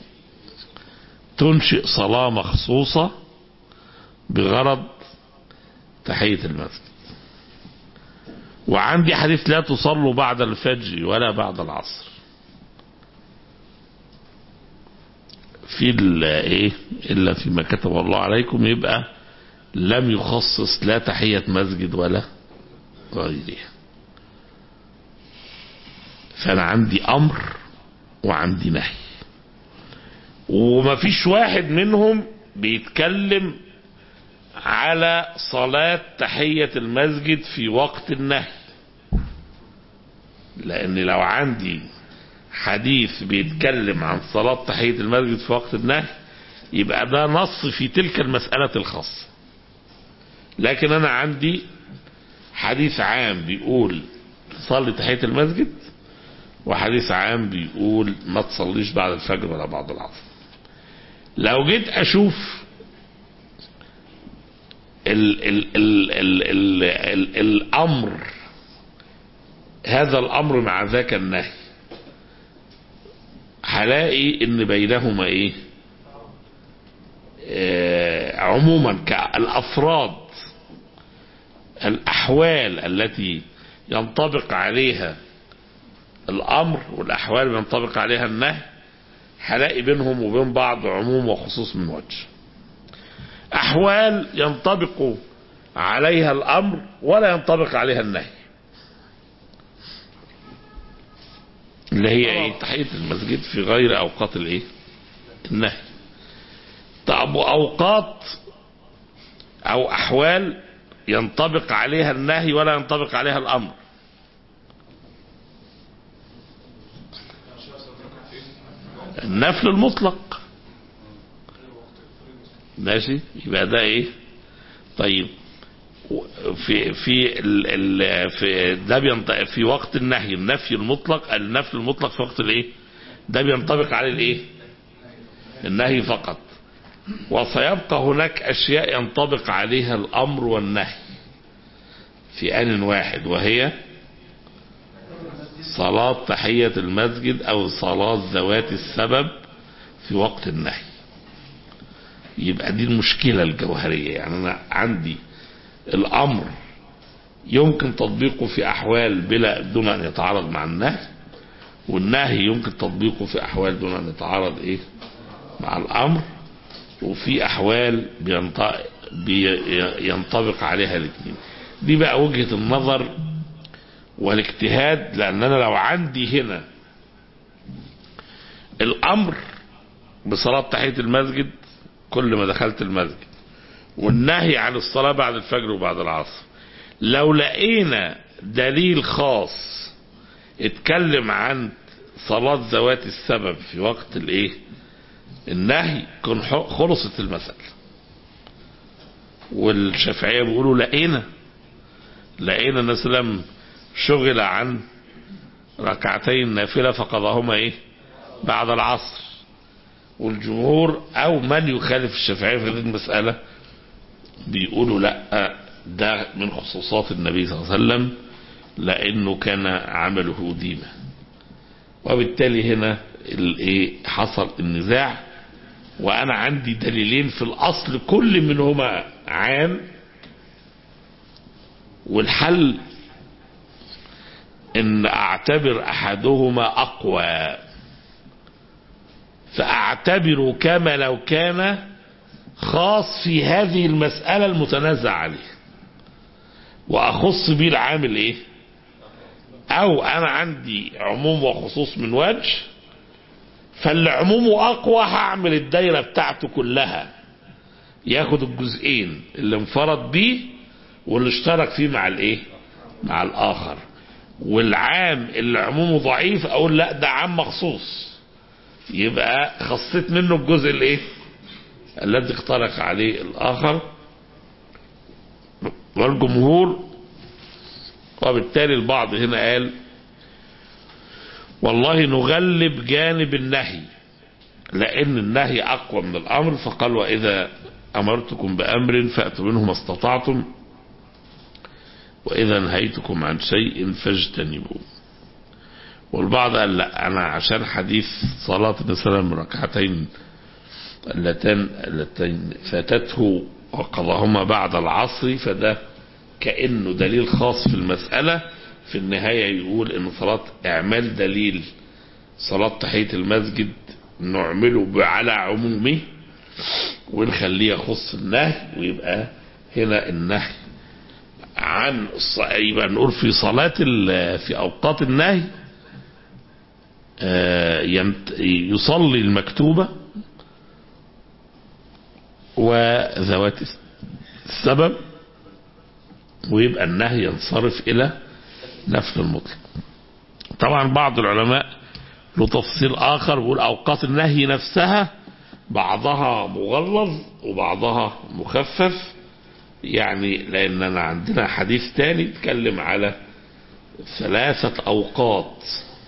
تنشئ صلاة مخصوصة بغرض تحية المسجد وعندي حديث لا تصلوا بعد الفجر ولا بعد العصر في ايه الا فيما كتب الله عليكم يبقى لم يخصص لا تحية مسجد ولا غيرها فانا عندي امر وعندي نهي وما فيش واحد منهم بيتكلم على صلاة تحية المسجد في وقت النهي لان لو عندي حديث بيتكلم عن صلاة تحية المسجد في وقت النهي يبقى ده نص في تلك المسألة الخاصة لكن انا عندي حديث عام بيقول صلي تحية المسجد وحديث عام بيقول ما تصليش بعد الفجر ولا بعد العصر لو جيت اشوف ال ال ال ال ال ال الامر هذا الامر مع ذاك النهي هلاقي ان بينهما ايه آه عموما كالافراد الاحوال التي ينطبق عليها الامر والاحوال اللي ينطبق عليها النهي هلاقي بينهم وبين بعض عموم وخصوص من وجه احوال ينطبق عليها الامر ولا ينطبق عليها النهي اللي هي ايه تحية المسجد في غير اوقات الايه النهي طب اوقات او احوال ينطبق عليها النهي ولا ينطبق عليها الامر النفل المطلق ماشي يبقى ده ايه طيب في في ال ال في ده بينطبق في وقت النهي النفي المطلق النفي المطلق في وقت الايه ده بينطبق عليه الايه النهي فقط وسيبقى هناك اشياء ينطبق عليها الامر والنهي في ان واحد وهي صلاة تحية المسجد او صلاة ذوات السبب في وقت النهي يبقى دي المشكلة الجوهرية يعني انا عندي الامر يمكن تطبيقه في احوال بلا دون ان يتعارض مع النهي والنهي يمكن تطبيقه في احوال دون ان يتعارض ايه مع الأمر وفي أحوال بينط- بي- ينطبق عليها الاثنين دي بقى وجهة النظر والاجتهاد لأن أنا لو عندي هنا الأمر بصلاة تحية المسجد كل ما دخلت المسجد والنهي عن الصلاة بعد الفجر وبعد العصر لو لقينا دليل خاص اتكلم عن صلاة ذوات السبب في وقت الايه النهي كن ح- خلصت المسألة والشافعية بيقولوا لقينا لقينا النبي صلى الله عليه وسلم شغل عن ركعتين نافلة فقضاهما ايه بعد العصر والجمهور او من يخالف الشافعية في هذه المسألة بيقولوا لا ده من خصوصات النبي صلى الله عليه وسلم لانه كان عمله ديما وبالتالي هنا الايه حصل النزاع وانا عندي دليلين في الاصل كل منهما عام والحل ان اعتبر احدهما اقوى فاعتبره كما لو كان خاص في هذه المسألة المتنازع عليه واخص بيه العامل ايه او انا عندي عموم وخصوص من وجه فاللي عمومه اقوى هعمل الدايره بتاعته كلها ياخد الجزئين اللي انفرد بيه واللي اشترك فيه مع الايه مع الاخر والعام اللي عمومه ضعيف اقول لا ده عام مخصوص يبقى خصيت منه الجزء الايه الذي اختلق عليه الاخر والجمهور وبالتالي البعض هنا قال والله نغلب جانب النهي لأن النهي أقوى من الأمر فقال وإذا أمرتكم بأمر فأتوا منه ما استطعتم وإذا نهيتكم عن شيء فاجتنبوه والبعض قال لا أنا عشان حديث صلاة النبي صلى الله عليه وسلم ركعتين اللتان اللتين فاتته وقضاهما بعد العصر فده كأنه دليل خاص في المسألة في النهاية يقول ان صلاة اعمال دليل صلاة تحية المسجد نعمله على عمومه ونخليه يخص النهي ويبقى هنا النهي عن الص- يبقى نقول في صلاة ال- في أوقات النهي آه، ينت- يصلي المكتوبة وذوات السبب ويبقى النهي ينصرف إلى نفل المطلق طبعا بعض العلماء له تفصيل آخر بيقول أوقات النهي نفسها بعضها مغلظ وبعضها مخفف يعني لأننا عندنا حديث تاني يتكلم على ثلاثة أوقات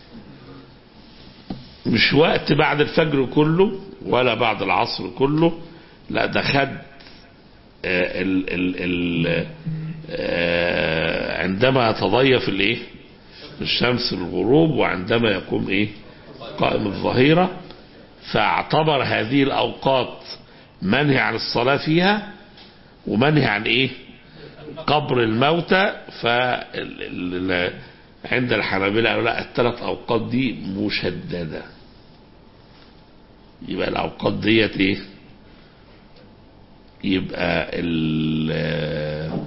مش وقت بعد الفجر كله ولا بعد العصر كله لا ده خد آه، ال ال ال آه، عندما يتضيف الايه الشمس بالغروب وعندما يقوم ايه قائم الظهيرة فاعتبر هذه الاوقات منهي عن الصلاة فيها ومنهي عن ايه قبر الموتى ف ال- ال- عند الحنابلة قالوا لا الثلاث اوقات دي مشددة يبقى الاوقات ديت ايه يبقى ال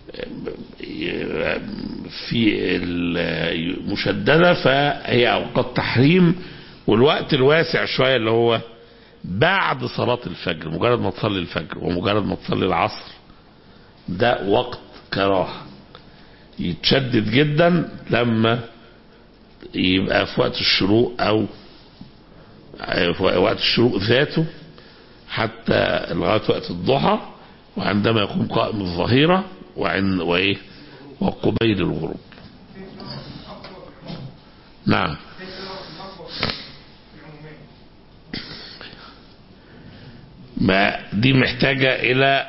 في المشددة فهي أوقات تحريم والوقت الواسع شوية اللي هو بعد صلاة الفجر مجرد ما تصلي الفجر ومجرد ما تصلي العصر ده وقت كراهة يتشدد جدا لما يبقى في وقت الشروق أو في وقت الشروق ذاته حتى لغاية وقت الضحى وعندما يقوم قائم الظهيرة وعن وإيه وقبيل الغروب نعم ما دي محتاجة إلى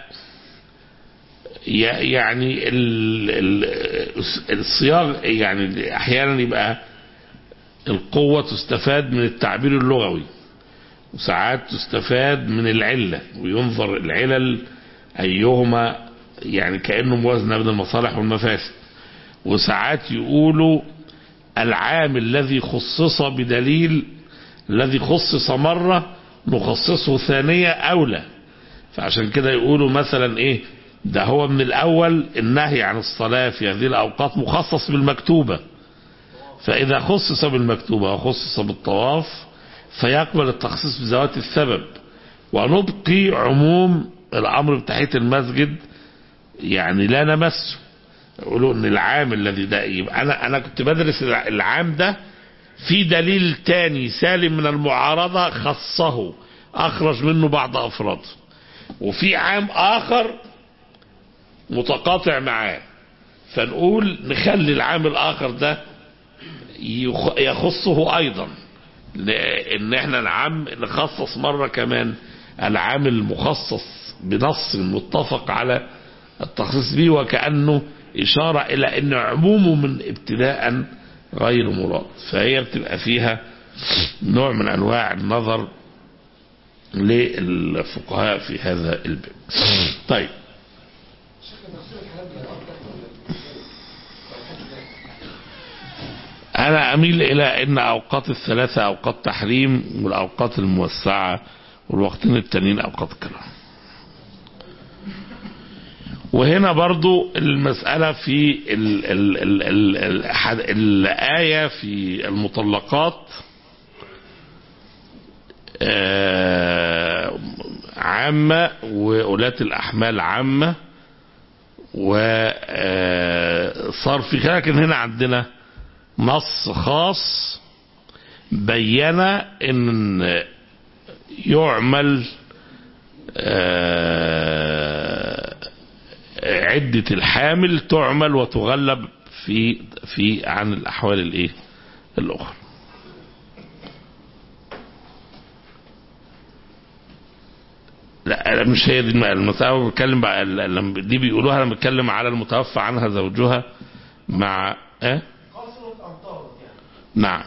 ي- يعني ال- ال- الصياغ يعني أحيانا يبقى القوة تستفاد من التعبير اللغوي وساعات تستفاد من العلة وينظر العلل أيهما يعني كأنه موازنة بين المصالح والمفاسد وساعات يقولوا العام الذي خصص بدليل الذي خصص مرة نخصصه ثانية أولى فعشان كده يقولوا مثلا إيه ده هو من الأول النهي عن الصلاة في هذه الأوقات مخصص بالمكتوبة فإذا خصص بالمكتوبة وخصص بالطواف فيقبل التخصيص بذوات السبب ونبقي عموم الأمر بتحية المسجد يعني لا نمسه يقولوا ان العام الذي ده يبقى انا انا كنت بدرس العام ده في دليل تاني سالم من المعارضة خصه اخرج منه بعض افراده وفي عام اخر متقاطع معاه فنقول نخلي العام الاخر ده يخ- يخصه ايضا ل- ان احنا العام نخصص مرة كمان العام المخصص بنص متفق على التخصيص به وكأنه إشارة إلى أن عمومه من ابتداء غير مراد فهي بتبقى فيها نوع من أنواع النظر للفقهاء في هذا الباب طيب أنا أميل إلى أن أوقات الثلاثة أوقات تحريم والأوقات الموسعة والوقتين التانيين أوقات كراهة وهنا برضو المسألة في ال ال ال ال ال حد- الآية في المطلقات آه، عامة وأولاة الأحمال عامة وصار في لكن هنا عندنا نص خاص بين ان يعمل آه، عدة الحامل تعمل وتغلب في في عن الأحوال الإيه الأخرى لا لا، مش هي دي الم- المسألة بتكلم بقى ال- لما دي بيقولوها لما بتكلم على المتوفى عنها زوجها مع اه نعم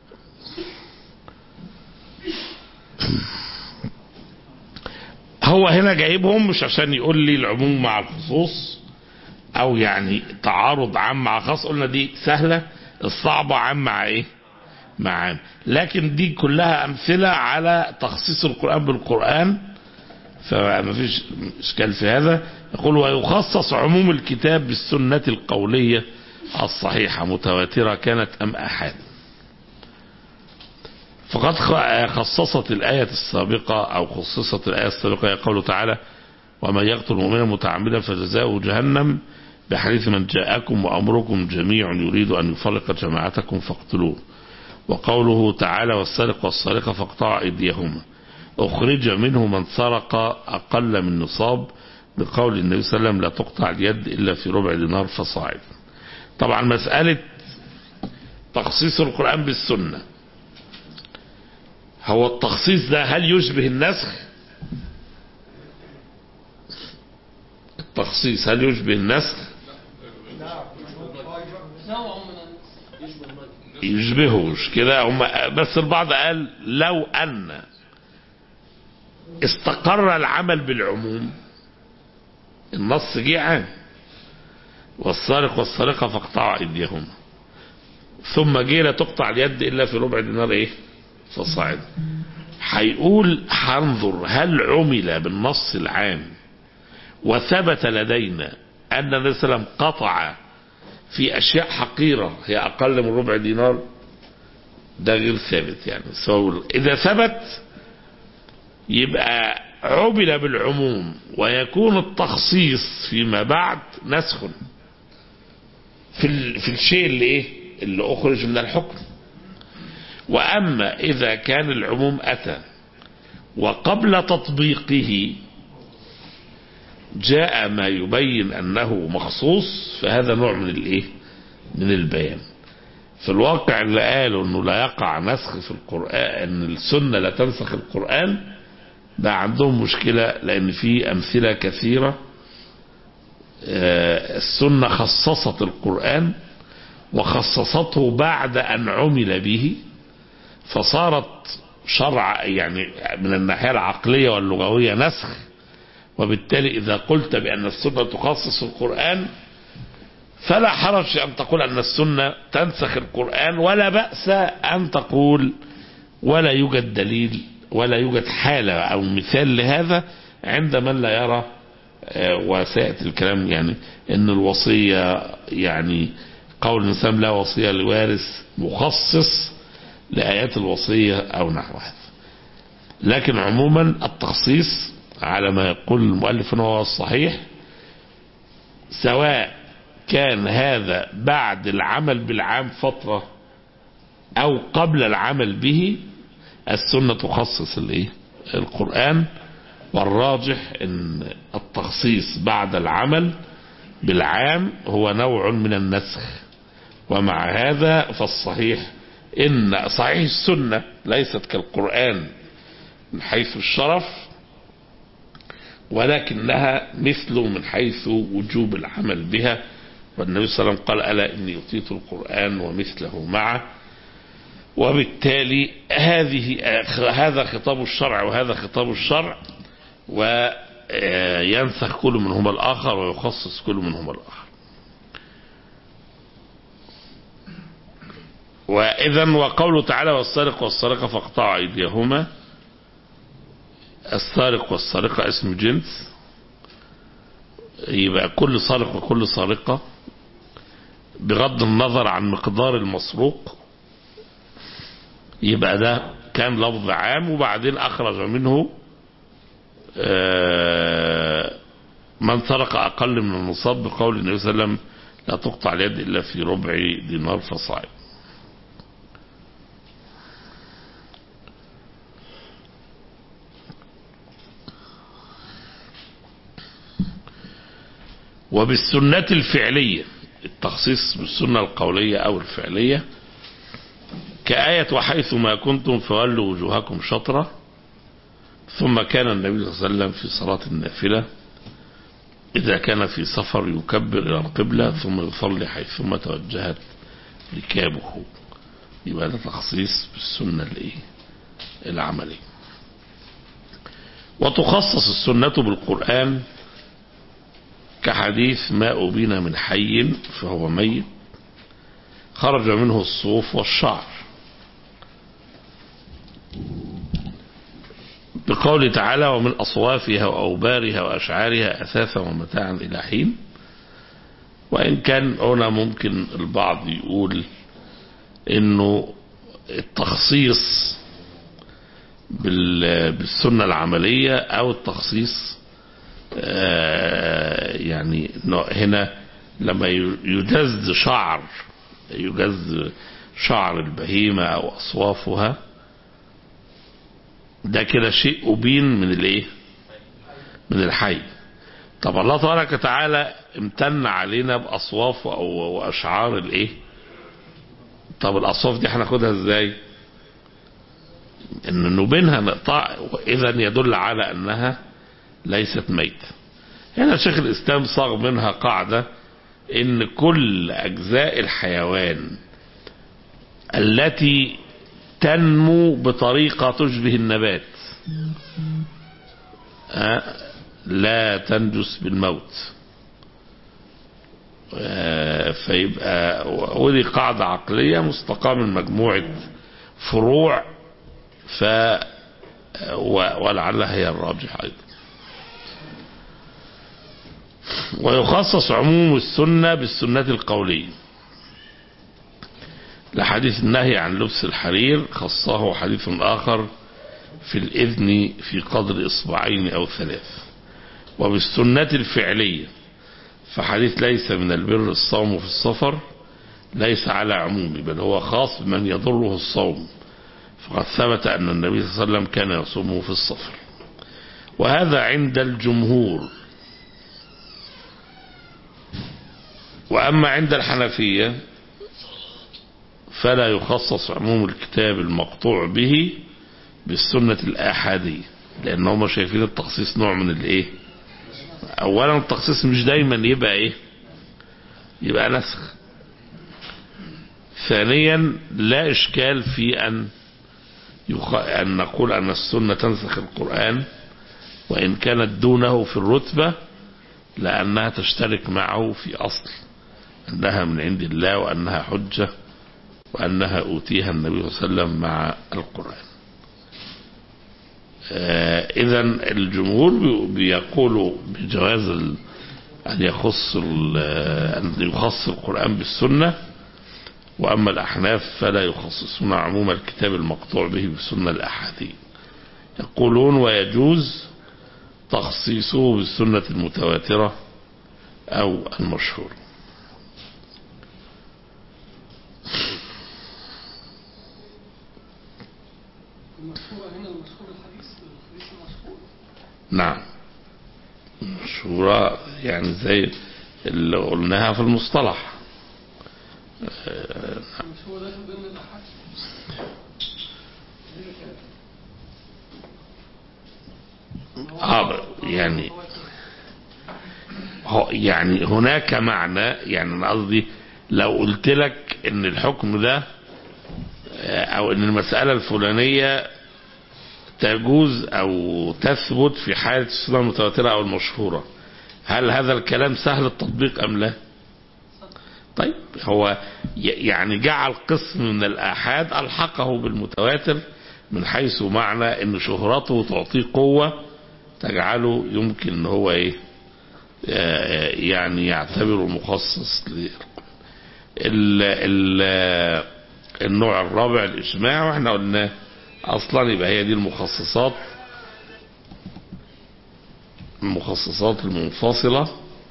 هو هنا جايبهم مش عشان يقول لي العموم مع الخصوص او يعني تعارض عام مع خاص قلنا دي سهلة الصعبة عام مع ايه مع عام لكن دي كلها امثلة على تخصيص القرآن بالقرآن فما فيش اشكال في هذا يقول ويخصص عموم الكتاب بالسنة القولية الصحيحة متواترة كانت ام احاد فقد خ- خصصت الآية السابقة أو خصصت الآية السابقة هي قوله تعالى ومن يقتل مؤمنا متعمدا فجزاؤه جهنم بحديث من جاءكم وأمركم جميع يريد أن يفرق جماعتكم فاقتلوه وقوله تعالى والسارق والسارقة فاقطعوا أيديهما أخرج منه من سرق أقل من نصاب بقول النبي صلى الله عليه وسلم لا تقطع اليد إلا في ربع دينار فصاعد طبعا مسألة تخصيص القرآن بالسنة هو التخصيص ده هل يشبه النسخ التخصيص هل يشبه النسخ يشبهه مش كده هم بس البعض قال لو ان استقر العمل بالعموم النص جه عام والسارق والسارقة فاقطعوا ايديهما ثم جه لا تقطع اليد الا في ربع دينار ايه فصاعد هيقول هنظر هل عمل بالنص العام وثبت لدينا ان النبي صلى الله عليه وسلم قطع في اشياء حقيره هي اقل من ربع دينار ده غير ثابت يعني سواء اذا ثبت يبقى عمل بالعموم ويكون التخصيص فيما بعد نسخ في ال- في الشيء اللي ايه اللي اخرج من الحكم واما اذا كان العموم اتى وقبل تطبيقه جاء ما يبين انه مخصوص فهذا نوع من الايه من البيان في الواقع اللي قالوا انه لا يقع نسخ في القرآن ان السنة لا تنسخ القرآن ده عندهم مشكلة لان في امثلة كثيرة آه، السنة خصصت القرآن وخصصته بعد ان عمل به فصارت شرع يعني من الناحية العقلية واللغوية نسخ وبالتالي إذا قلت بأن السنة تخصص القرآن فلا حرج أن تقول أن السنة تنسخ القرآن ولا بأس أن تقول ولا يوجد دليل ولا يوجد حالة أو مثال لهذا عند من لا يرى آه، وسيأتي الكلام يعني أن الوصية يعني قول الإنسان لا وصية لوارث مخصص لآيات الوصية أو نحو هذا لكن عموما التخصيص على ما يقول المؤلف هو الصحيح سواء كان هذا بعد العمل بالعام فترة أو قبل العمل به السنة تخصص الايه القرآن والراجح ان التخصيص بعد العمل بالعام هو نوع من النسخ ومع هذا فالصحيح ان صحيح السنة ليست كالقرآن من حيث الشرف ولكنها مثله من حيث وجوب العمل بها والنبي صلى الله عليه وسلم قال ألا إني أوتيت القرآن ومثله معه وبالتالي هذه هذا خطاب الشرع وهذا خطاب الشرع وينسخ كل منهما الآخر ويخصص كل منهما الآخر وإذا وقوله تعالى والسارق والسارقة فاقطعوا أيديهما السارق والسارقة اسم جنس يبقى كل سارق وكل سارقة بغض النظر عن مقدار المسروق يبقى ده كان لفظ عام وبعدين أخرج منه من سرق أقل من النصاب بقول النبي صلى الله عليه وسلم لا تقطع اليد إلا في ربع دينار فصاعد وبالسنة الفعلية التخصيص بالسنة القولية أو الفعلية كآية وحيث ما كنتم فولوا وجوهكم شطرة ثم كان النبي صلى الله عليه وسلم في صلاة النافلة إذا كان في سفر يكبر إلى القبلة ثم يصلي حيثما توجهت ركابه يبقى ده تخصيص بالسنة الإيه؟ العملية وتخصص السنة بالقرآن كحديث ما أبين من حي فهو ميت خرج منه الصوف والشعر بقول تعالى ومن أصوافها وأوبارها وأشعارها أثاثا ومتاعا إلى حين وإن كان هنا ممكن البعض يقول إنه التخصيص بالسنة العملية أو التخصيص يعني هنا لما يجز شعر يجز شعر البهيمة أو أصوافها ده كده شيء أبين من الايه من الحي طب الله تبارك وتعالى امتن علينا بأصواف أو وأشعار الايه طب الأصواف دي هناخدها ازاي ان نبينها نقطع اذا يدل على انها ليست ميتة هنا شيخ الاسلام صاغ منها قاعدة ان كل اجزاء الحيوان التي تنمو بطريقة تشبه النبات لا تنجس بالموت فيبقى ودي قاعدة عقلية مستقاة من مجموعة فروع ف ولعلها هي الراجح أيضا ويخصص عموم السنة بالسنة القولية لحديث النهي عن لبس الحرير خصه حديث آخر في الإذن في قدر إصبعين أو ثلاث وبالسنة الفعلية فحديث ليس من البر الصوم في السفر ليس على عمومه بل هو خاص بمن يضره الصوم فقد ثبت أن النبي صلى الله عليه وسلم كان يصومه في السفر وهذا عند الجمهور وأما عند الحنفية فلا يخصص عموم الكتاب المقطوع به بالسنة الآحادية لأن هم شايفين التخصيص نوع من الإيه أولا التخصيص مش دايما يبقى إيه يبقى نسخ ثانيا لا إشكال في أن يخ... أن نقول أن السنة تنسخ القرآن وإن كانت دونه في الرتبة لأنها تشترك معه في أصل أنها من عند الله وأنها حجة وأنها أوتيها النبي صلى الله عليه وسلم مع القرآن إذا الجمهور بي- بيقولوا بجواز ال- أن يخص ال- أن يخص القرآن بالسنة وأما الأحناف فلا يخصصون عموم الكتاب المقطوع به بالسنة الأحاديث يقولون ويجوز تخصيصه بالسنة المتواترة أو المشهور المشهورة هنا المشهور الحديث الحديث المشهور نعم مشهورة يعني زي اللي قلناها في المصطلح المشهور ده ضمن الأحاديث آه يعني هو- يعني هناك معنى يعني انا قصدي لو قلت لك ان الحكم ده آه، او ان المسألة الفلانية تجوز او تثبت في حالة السنة المتواترة او المشهورة هل هذا الكلام سهل التطبيق ام لا طيب هو ي- يعني جعل قسم من الآحاد ألحقه بالمتواتر من حيث معنى ان شهرته تعطيه قوة تجعله يمكن ان هو ايه آه، يعني يعتبره مخصص ل ال ال النوع الرابع الاجماع واحنا قلنا اصلا يبقى هي دي المخصصات المخصصات المنفصلة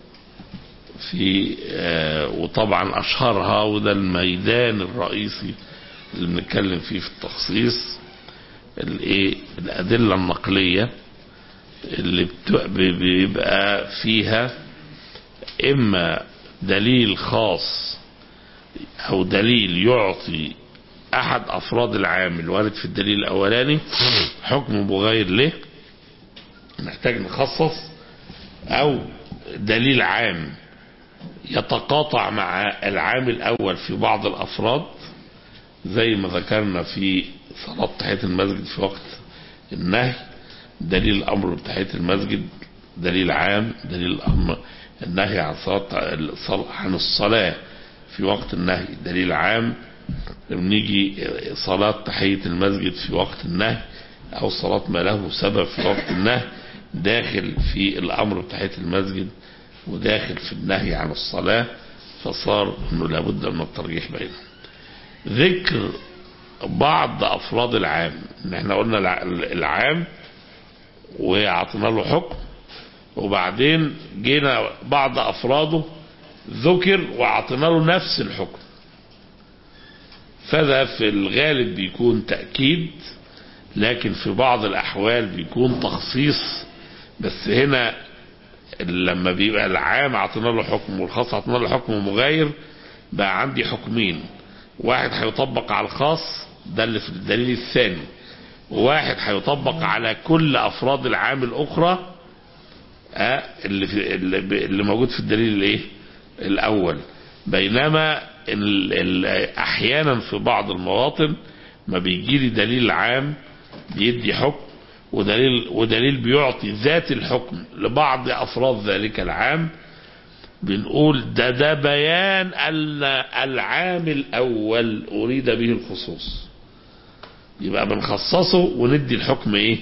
في آه، وطبعا اشهرها وده الميدان الرئيسي اللي بنتكلم فيه في التخصيص الايه الادله النقليه اللي بت- ب- بيبقى فيها اما دليل خاص او دليل يعطي احد افراد العام الوارد في الدليل الاولاني حكم مغاير له نحتاج نخصص او دليل عام يتقاطع مع العام الاول في بعض الافراد زي ما ذكرنا في صلاة تحية المسجد في وقت النهي دليل الأمر بتحية المسجد دليل عام دليل الأمر النهي عن صلاة الصلاة- عن الصلاة في وقت النهي دليل عام بنيجي صلاة تحية المسجد في وقت النهي أو صلاة ما له سبب في وقت النهي داخل في الأمر بتحية المسجد وداخل في النهي عن الصلاة فصار أنه لابد من الترجيح بينهم ذكر بعض افراد العام ان احنا قلنا الع- العام وعطينا له حكم وبعدين جينا بعض افراده ذكر وعطينا له نفس الحكم فده في الغالب بيكون تأكيد لكن في بعض الأحوال بيكون تخصيص بس هنا لما بيبقى العام عطينا له حكم والخاص عطينا له حكم مغاير بقى عندي حكمين واحد هيطبق على الخاص ده اللي في الدليل الثاني وواحد هيطبق على كل افراد العام الاخرى آه، اللي في اللي, ب- اللي موجود في الدليل الايه الاول بينما ال ال احيانا في بعض المواطن ما بيجي لي دليل عام بيدي حكم ودليل ودليل بيعطي ذات الحكم لبعض افراد ذلك العام بنقول ده ده بيان ان العام الاول اريد به الخصوص يبقى بنخصصه وندي الحكم ايه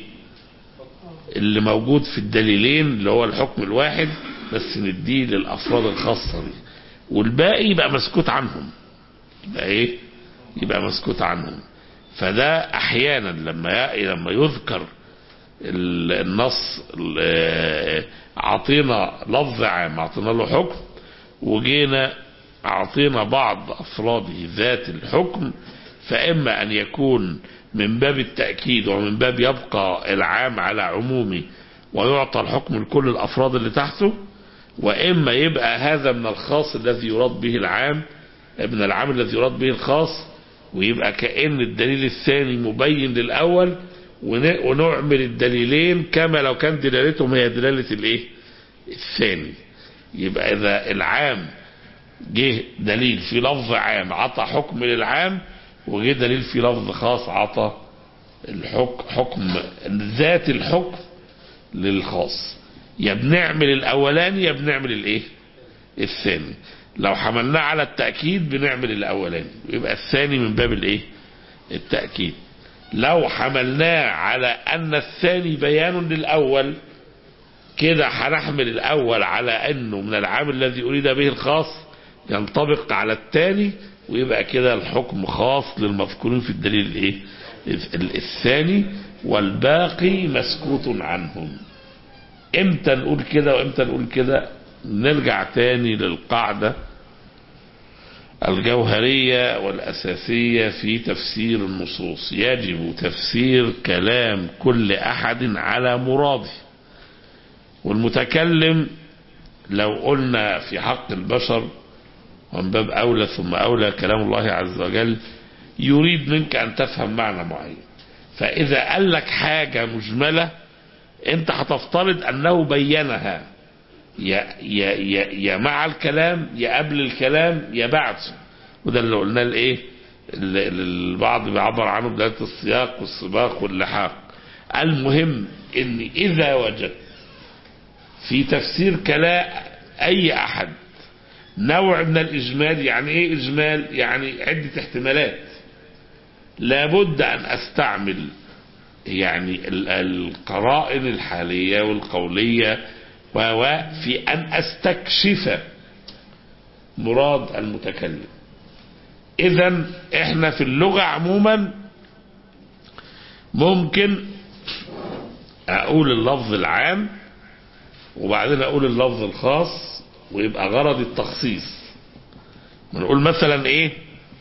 اللي موجود في الدليلين اللي هو الحكم الواحد بس نديه للافراد الخاصه دي والباقي يبقى مسكوت عنهم يبقى ايه يبقى مسكوت عنهم فده احيانا لما ي- لما يذكر ال- النص ال- اعطينا لفظ عام اعطينا له حكم وجينا اعطينا بعض افراده ذات الحكم فاما ان يكون من باب التاكيد ومن باب يبقى العام على عمومه ويعطى الحكم لكل الافراد اللي تحته واما يبقى هذا من الخاص الذي يراد به العام من العام الذي يراد به الخاص ويبقى كأن الدليل الثاني مبين للأول ون- ونعمل الدليلين كما لو كان دلالتهم هي دلالة الايه الثاني يبقى إذا العام جه دليل في لفظ عام عطى حكم للعام وجه دليل في لفظ خاص عطى الحكم حكم ذات الحكم للخاص يا بنعمل الاولاني يا بنعمل الايه الثاني لو حملناه على التأكيد بنعمل الاولاني يبقى الثاني من باب الايه التأكيد لو حملناه على أن الثاني بيان للأول كده هنحمل الأول على أنه من العام الذي أريد به الخاص ينطبق على الثاني ويبقى كده الحكم خاص للمذكورين في الدليل الايه الثاني والباقي مسكوت عنهم امتى نقول كده وامتى نقول كده نرجع تاني للقاعدة الجوهرية والأساسية في تفسير النصوص يجب تفسير كلام كل أحد على مراده والمتكلم لو قلنا في حق البشر ومن باب أولى ثم أولى كلام الله عز وجل يريد منك أن تفهم معنى معين فإذا قال لك حاجة مجملة أنت هتفترض أنه بينها يا, يا, يا, يا مع الكلام يا قبل الكلام يا بعده وده اللي قلناه الايه اللي البعض بيعبر عنه بداية السياق والسباق واللحاق المهم ان اذا وجد في تفسير كلام اي احد نوع من الاجمال يعني ايه اجمال يعني عدة احتمالات لابد ان استعمل يعني القرائن الحالية والقولية وفي أن أستكشف مراد المتكلم إذا إحنا في اللغة عموما ممكن أقول اللفظ العام وبعدين أقول اللفظ الخاص ويبقى غرض التخصيص نقول مثلا إيه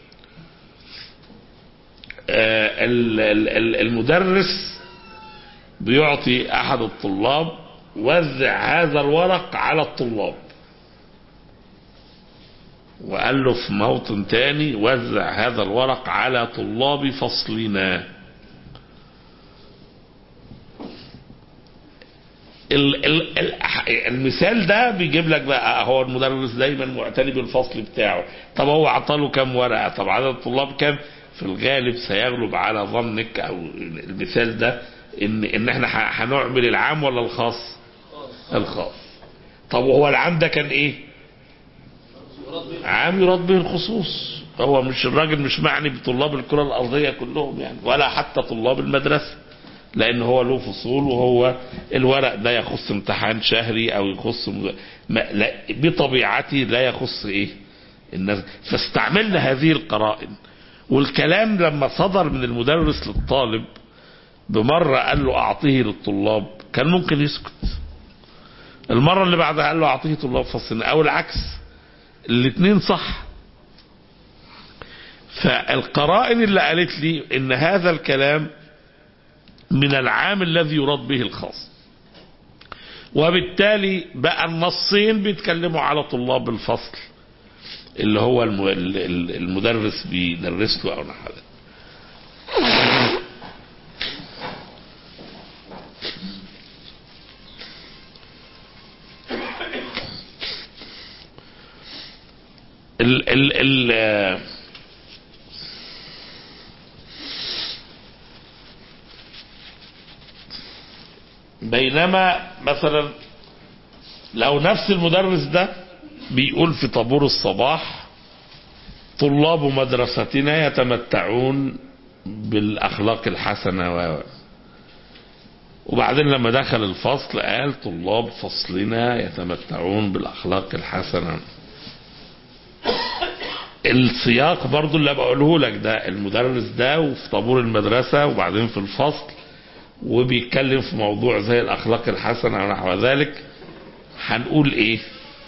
آه المدرس بيعطي أحد الطلاب وزع هذا الورق على الطلاب وقال له في موطن تاني وزع هذا الورق على طلاب فصلنا ال ال ال المثال ده بيجيب لك بقى هو المدرس دايما معتني بالفصل بتاعه طب هو عطاله كام ورقه طب عدد الطلاب كام في الغالب سيغلب على ظنك او المثال ده ان ان احنا هنعمل العام ولا الخاص الخاص طب وهو العام ده كان ايه عام يراد به الخصوص هو مش الراجل مش معني بطلاب الكرة الأرضية كلهم يعني ولا حتى طلاب المدرسة لأن هو له فصول وهو الورق ده يخص امتحان شهري أو يخص ما لا بطبيعته لا يخص إيه الناس فاستعملنا هذه القرائن والكلام لما صدر من المدرس للطالب بمرة قال له أعطيه للطلاب كان ممكن يسكت المرة اللي بعدها قال له أعطيه طلاب فصلنا أو العكس الاثنين صح فالقرائن اللي قالت لي ان هذا الكلام من العام الذي يراد به الخاص وبالتالي بقى النصين بيتكلموا على طلاب الفصل اللي هو المدرس بيدرس له او نحو ذلك ال ال ال بينما مثلا لو نفس المدرس ده بيقول في طابور الصباح طلاب مدرستنا يتمتعون بالأخلاق الحسنة و وبعدين لما دخل الفصل قال طلاب فصلنا يتمتعون بالأخلاق الحسنة السياق برضو اللي بقوله لك ده المدرس ده وفي طابور المدرسة وبعدين في الفصل وبيتكلم في موضوع زي الأخلاق الحسنة ونحو ذلك هنقول إيه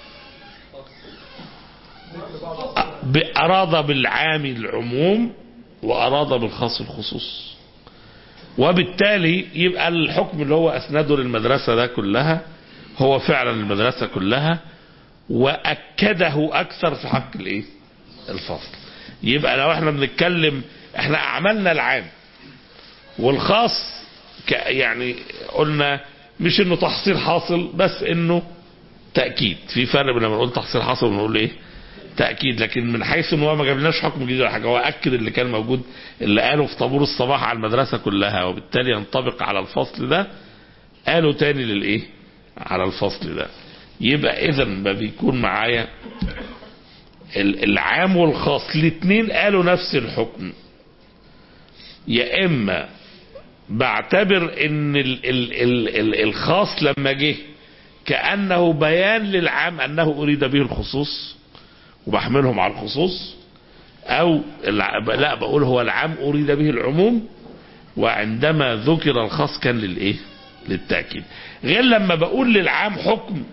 أراد بالعام العموم وأراد بالخاص الخصوص وبالتالي يبقى الحكم اللي هو أسنده للمدرسة ده كلها هو فعلا المدرسة كلها وأكده أكثر في حق الإيه الفصل يبقى لو احنا بنتكلم احنا عملنا العام والخاص يعني قلنا مش انه تحصيل حاصل بس انه تأكيد في فرق بين لما نقول تحصيل حاصل ونقول ايه تأكيد لكن من حيث ان هو ما جابلناش حكم جديد ولا حاجة هو أكد اللي كان موجود اللي قاله في طابور الصباح على المدرسة كلها وبالتالي ينطبق على الفصل ده قالوا تاني للايه على الفصل ده يبقى اذا ما بيكون معايا العام والخاص الاثنين قالوا نفس الحكم يا اما بعتبر ان ال ال ال ال الخاص لما جه كانه بيان للعام انه اريد به الخصوص وبحملهم على الخصوص او الع- لا بقول هو العام اريد به العموم وعندما ذكر الخاص كان للايه للتاكيد غير لما بقول للعام حكم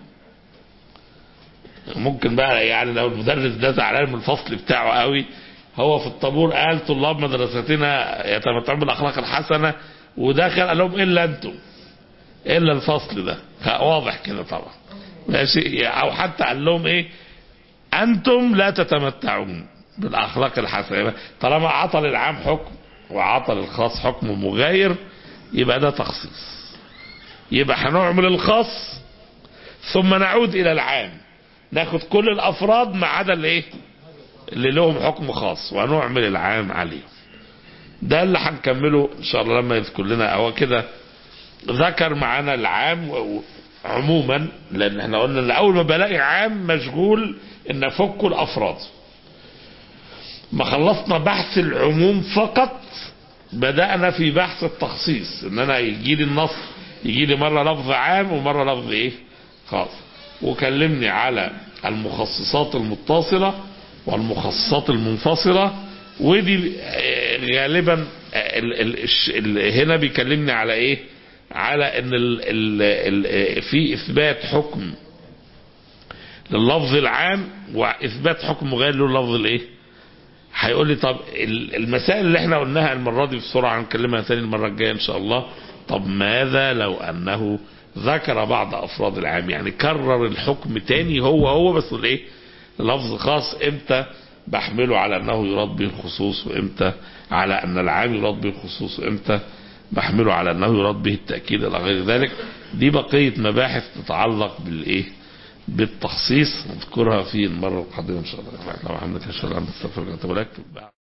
ممكن بقى يعني لو المدرس ده زعلان من الفصل بتاعه قوي هو في الطابور قال طلاب مدرستنا يتمتعون بالاخلاق الحسنه ودخل قال لهم الا انتم الا الفصل ده واضح كده طبعا ماشي او حتى قال لهم ايه انتم لا تتمتعون بالاخلاق الحسنه طالما عطى للعام حكم وعطى للخاص حكم مغاير يبقى ده تخصيص يبقى هنعمل الخاص ثم نعود الى العام ناخد كل الافراد ما عدا الايه اللي لهم حكم خاص ونعمل العام عليهم ده اللي هنكمله ان شاء الله لما يذكر لنا هو كده ذكر معانا العام و- و- عموما لان احنا قلنا ان اول ما بلاقي عام مشغول ان افك الافراد ما خلصنا بحث العموم فقط بدأنا في بحث التخصيص ان انا يجي لي النص يجي لي مرة لفظ عام ومرة لفظ ايه خاص وكلمني على المخصصات المتصلة والمخصصات المنفصلة ودي آه، غالبا آه، ال ال الش- ال هنا بيكلمني على ايه على ان ال ال ال في اثبات حكم لللفظ العام واثبات حكم غير له اللفظ الايه هيقول لي طب ال- المسائل اللي احنا قلناها المره دي بسرعه هنكلمها تاني المره الجايه ان شاء الله طب ماذا لو انه ذكر بعض افراد العام يعني كرر الحكم تاني هو هو بس الايه لفظ خاص امتى بحمله على انه يراد به الخصوص وامتى على ان العام يراد به الخصوص وامتى بحمله على انه يراد به التاكيد الى غير ذلك دي بقيه مباحث تتعلق بالايه بالتخصيص نذكرها في المره القادمه ان شاء الله. اللهم وبحمدك اشهد ان لا اله الا انت استغفرك واتوب اليك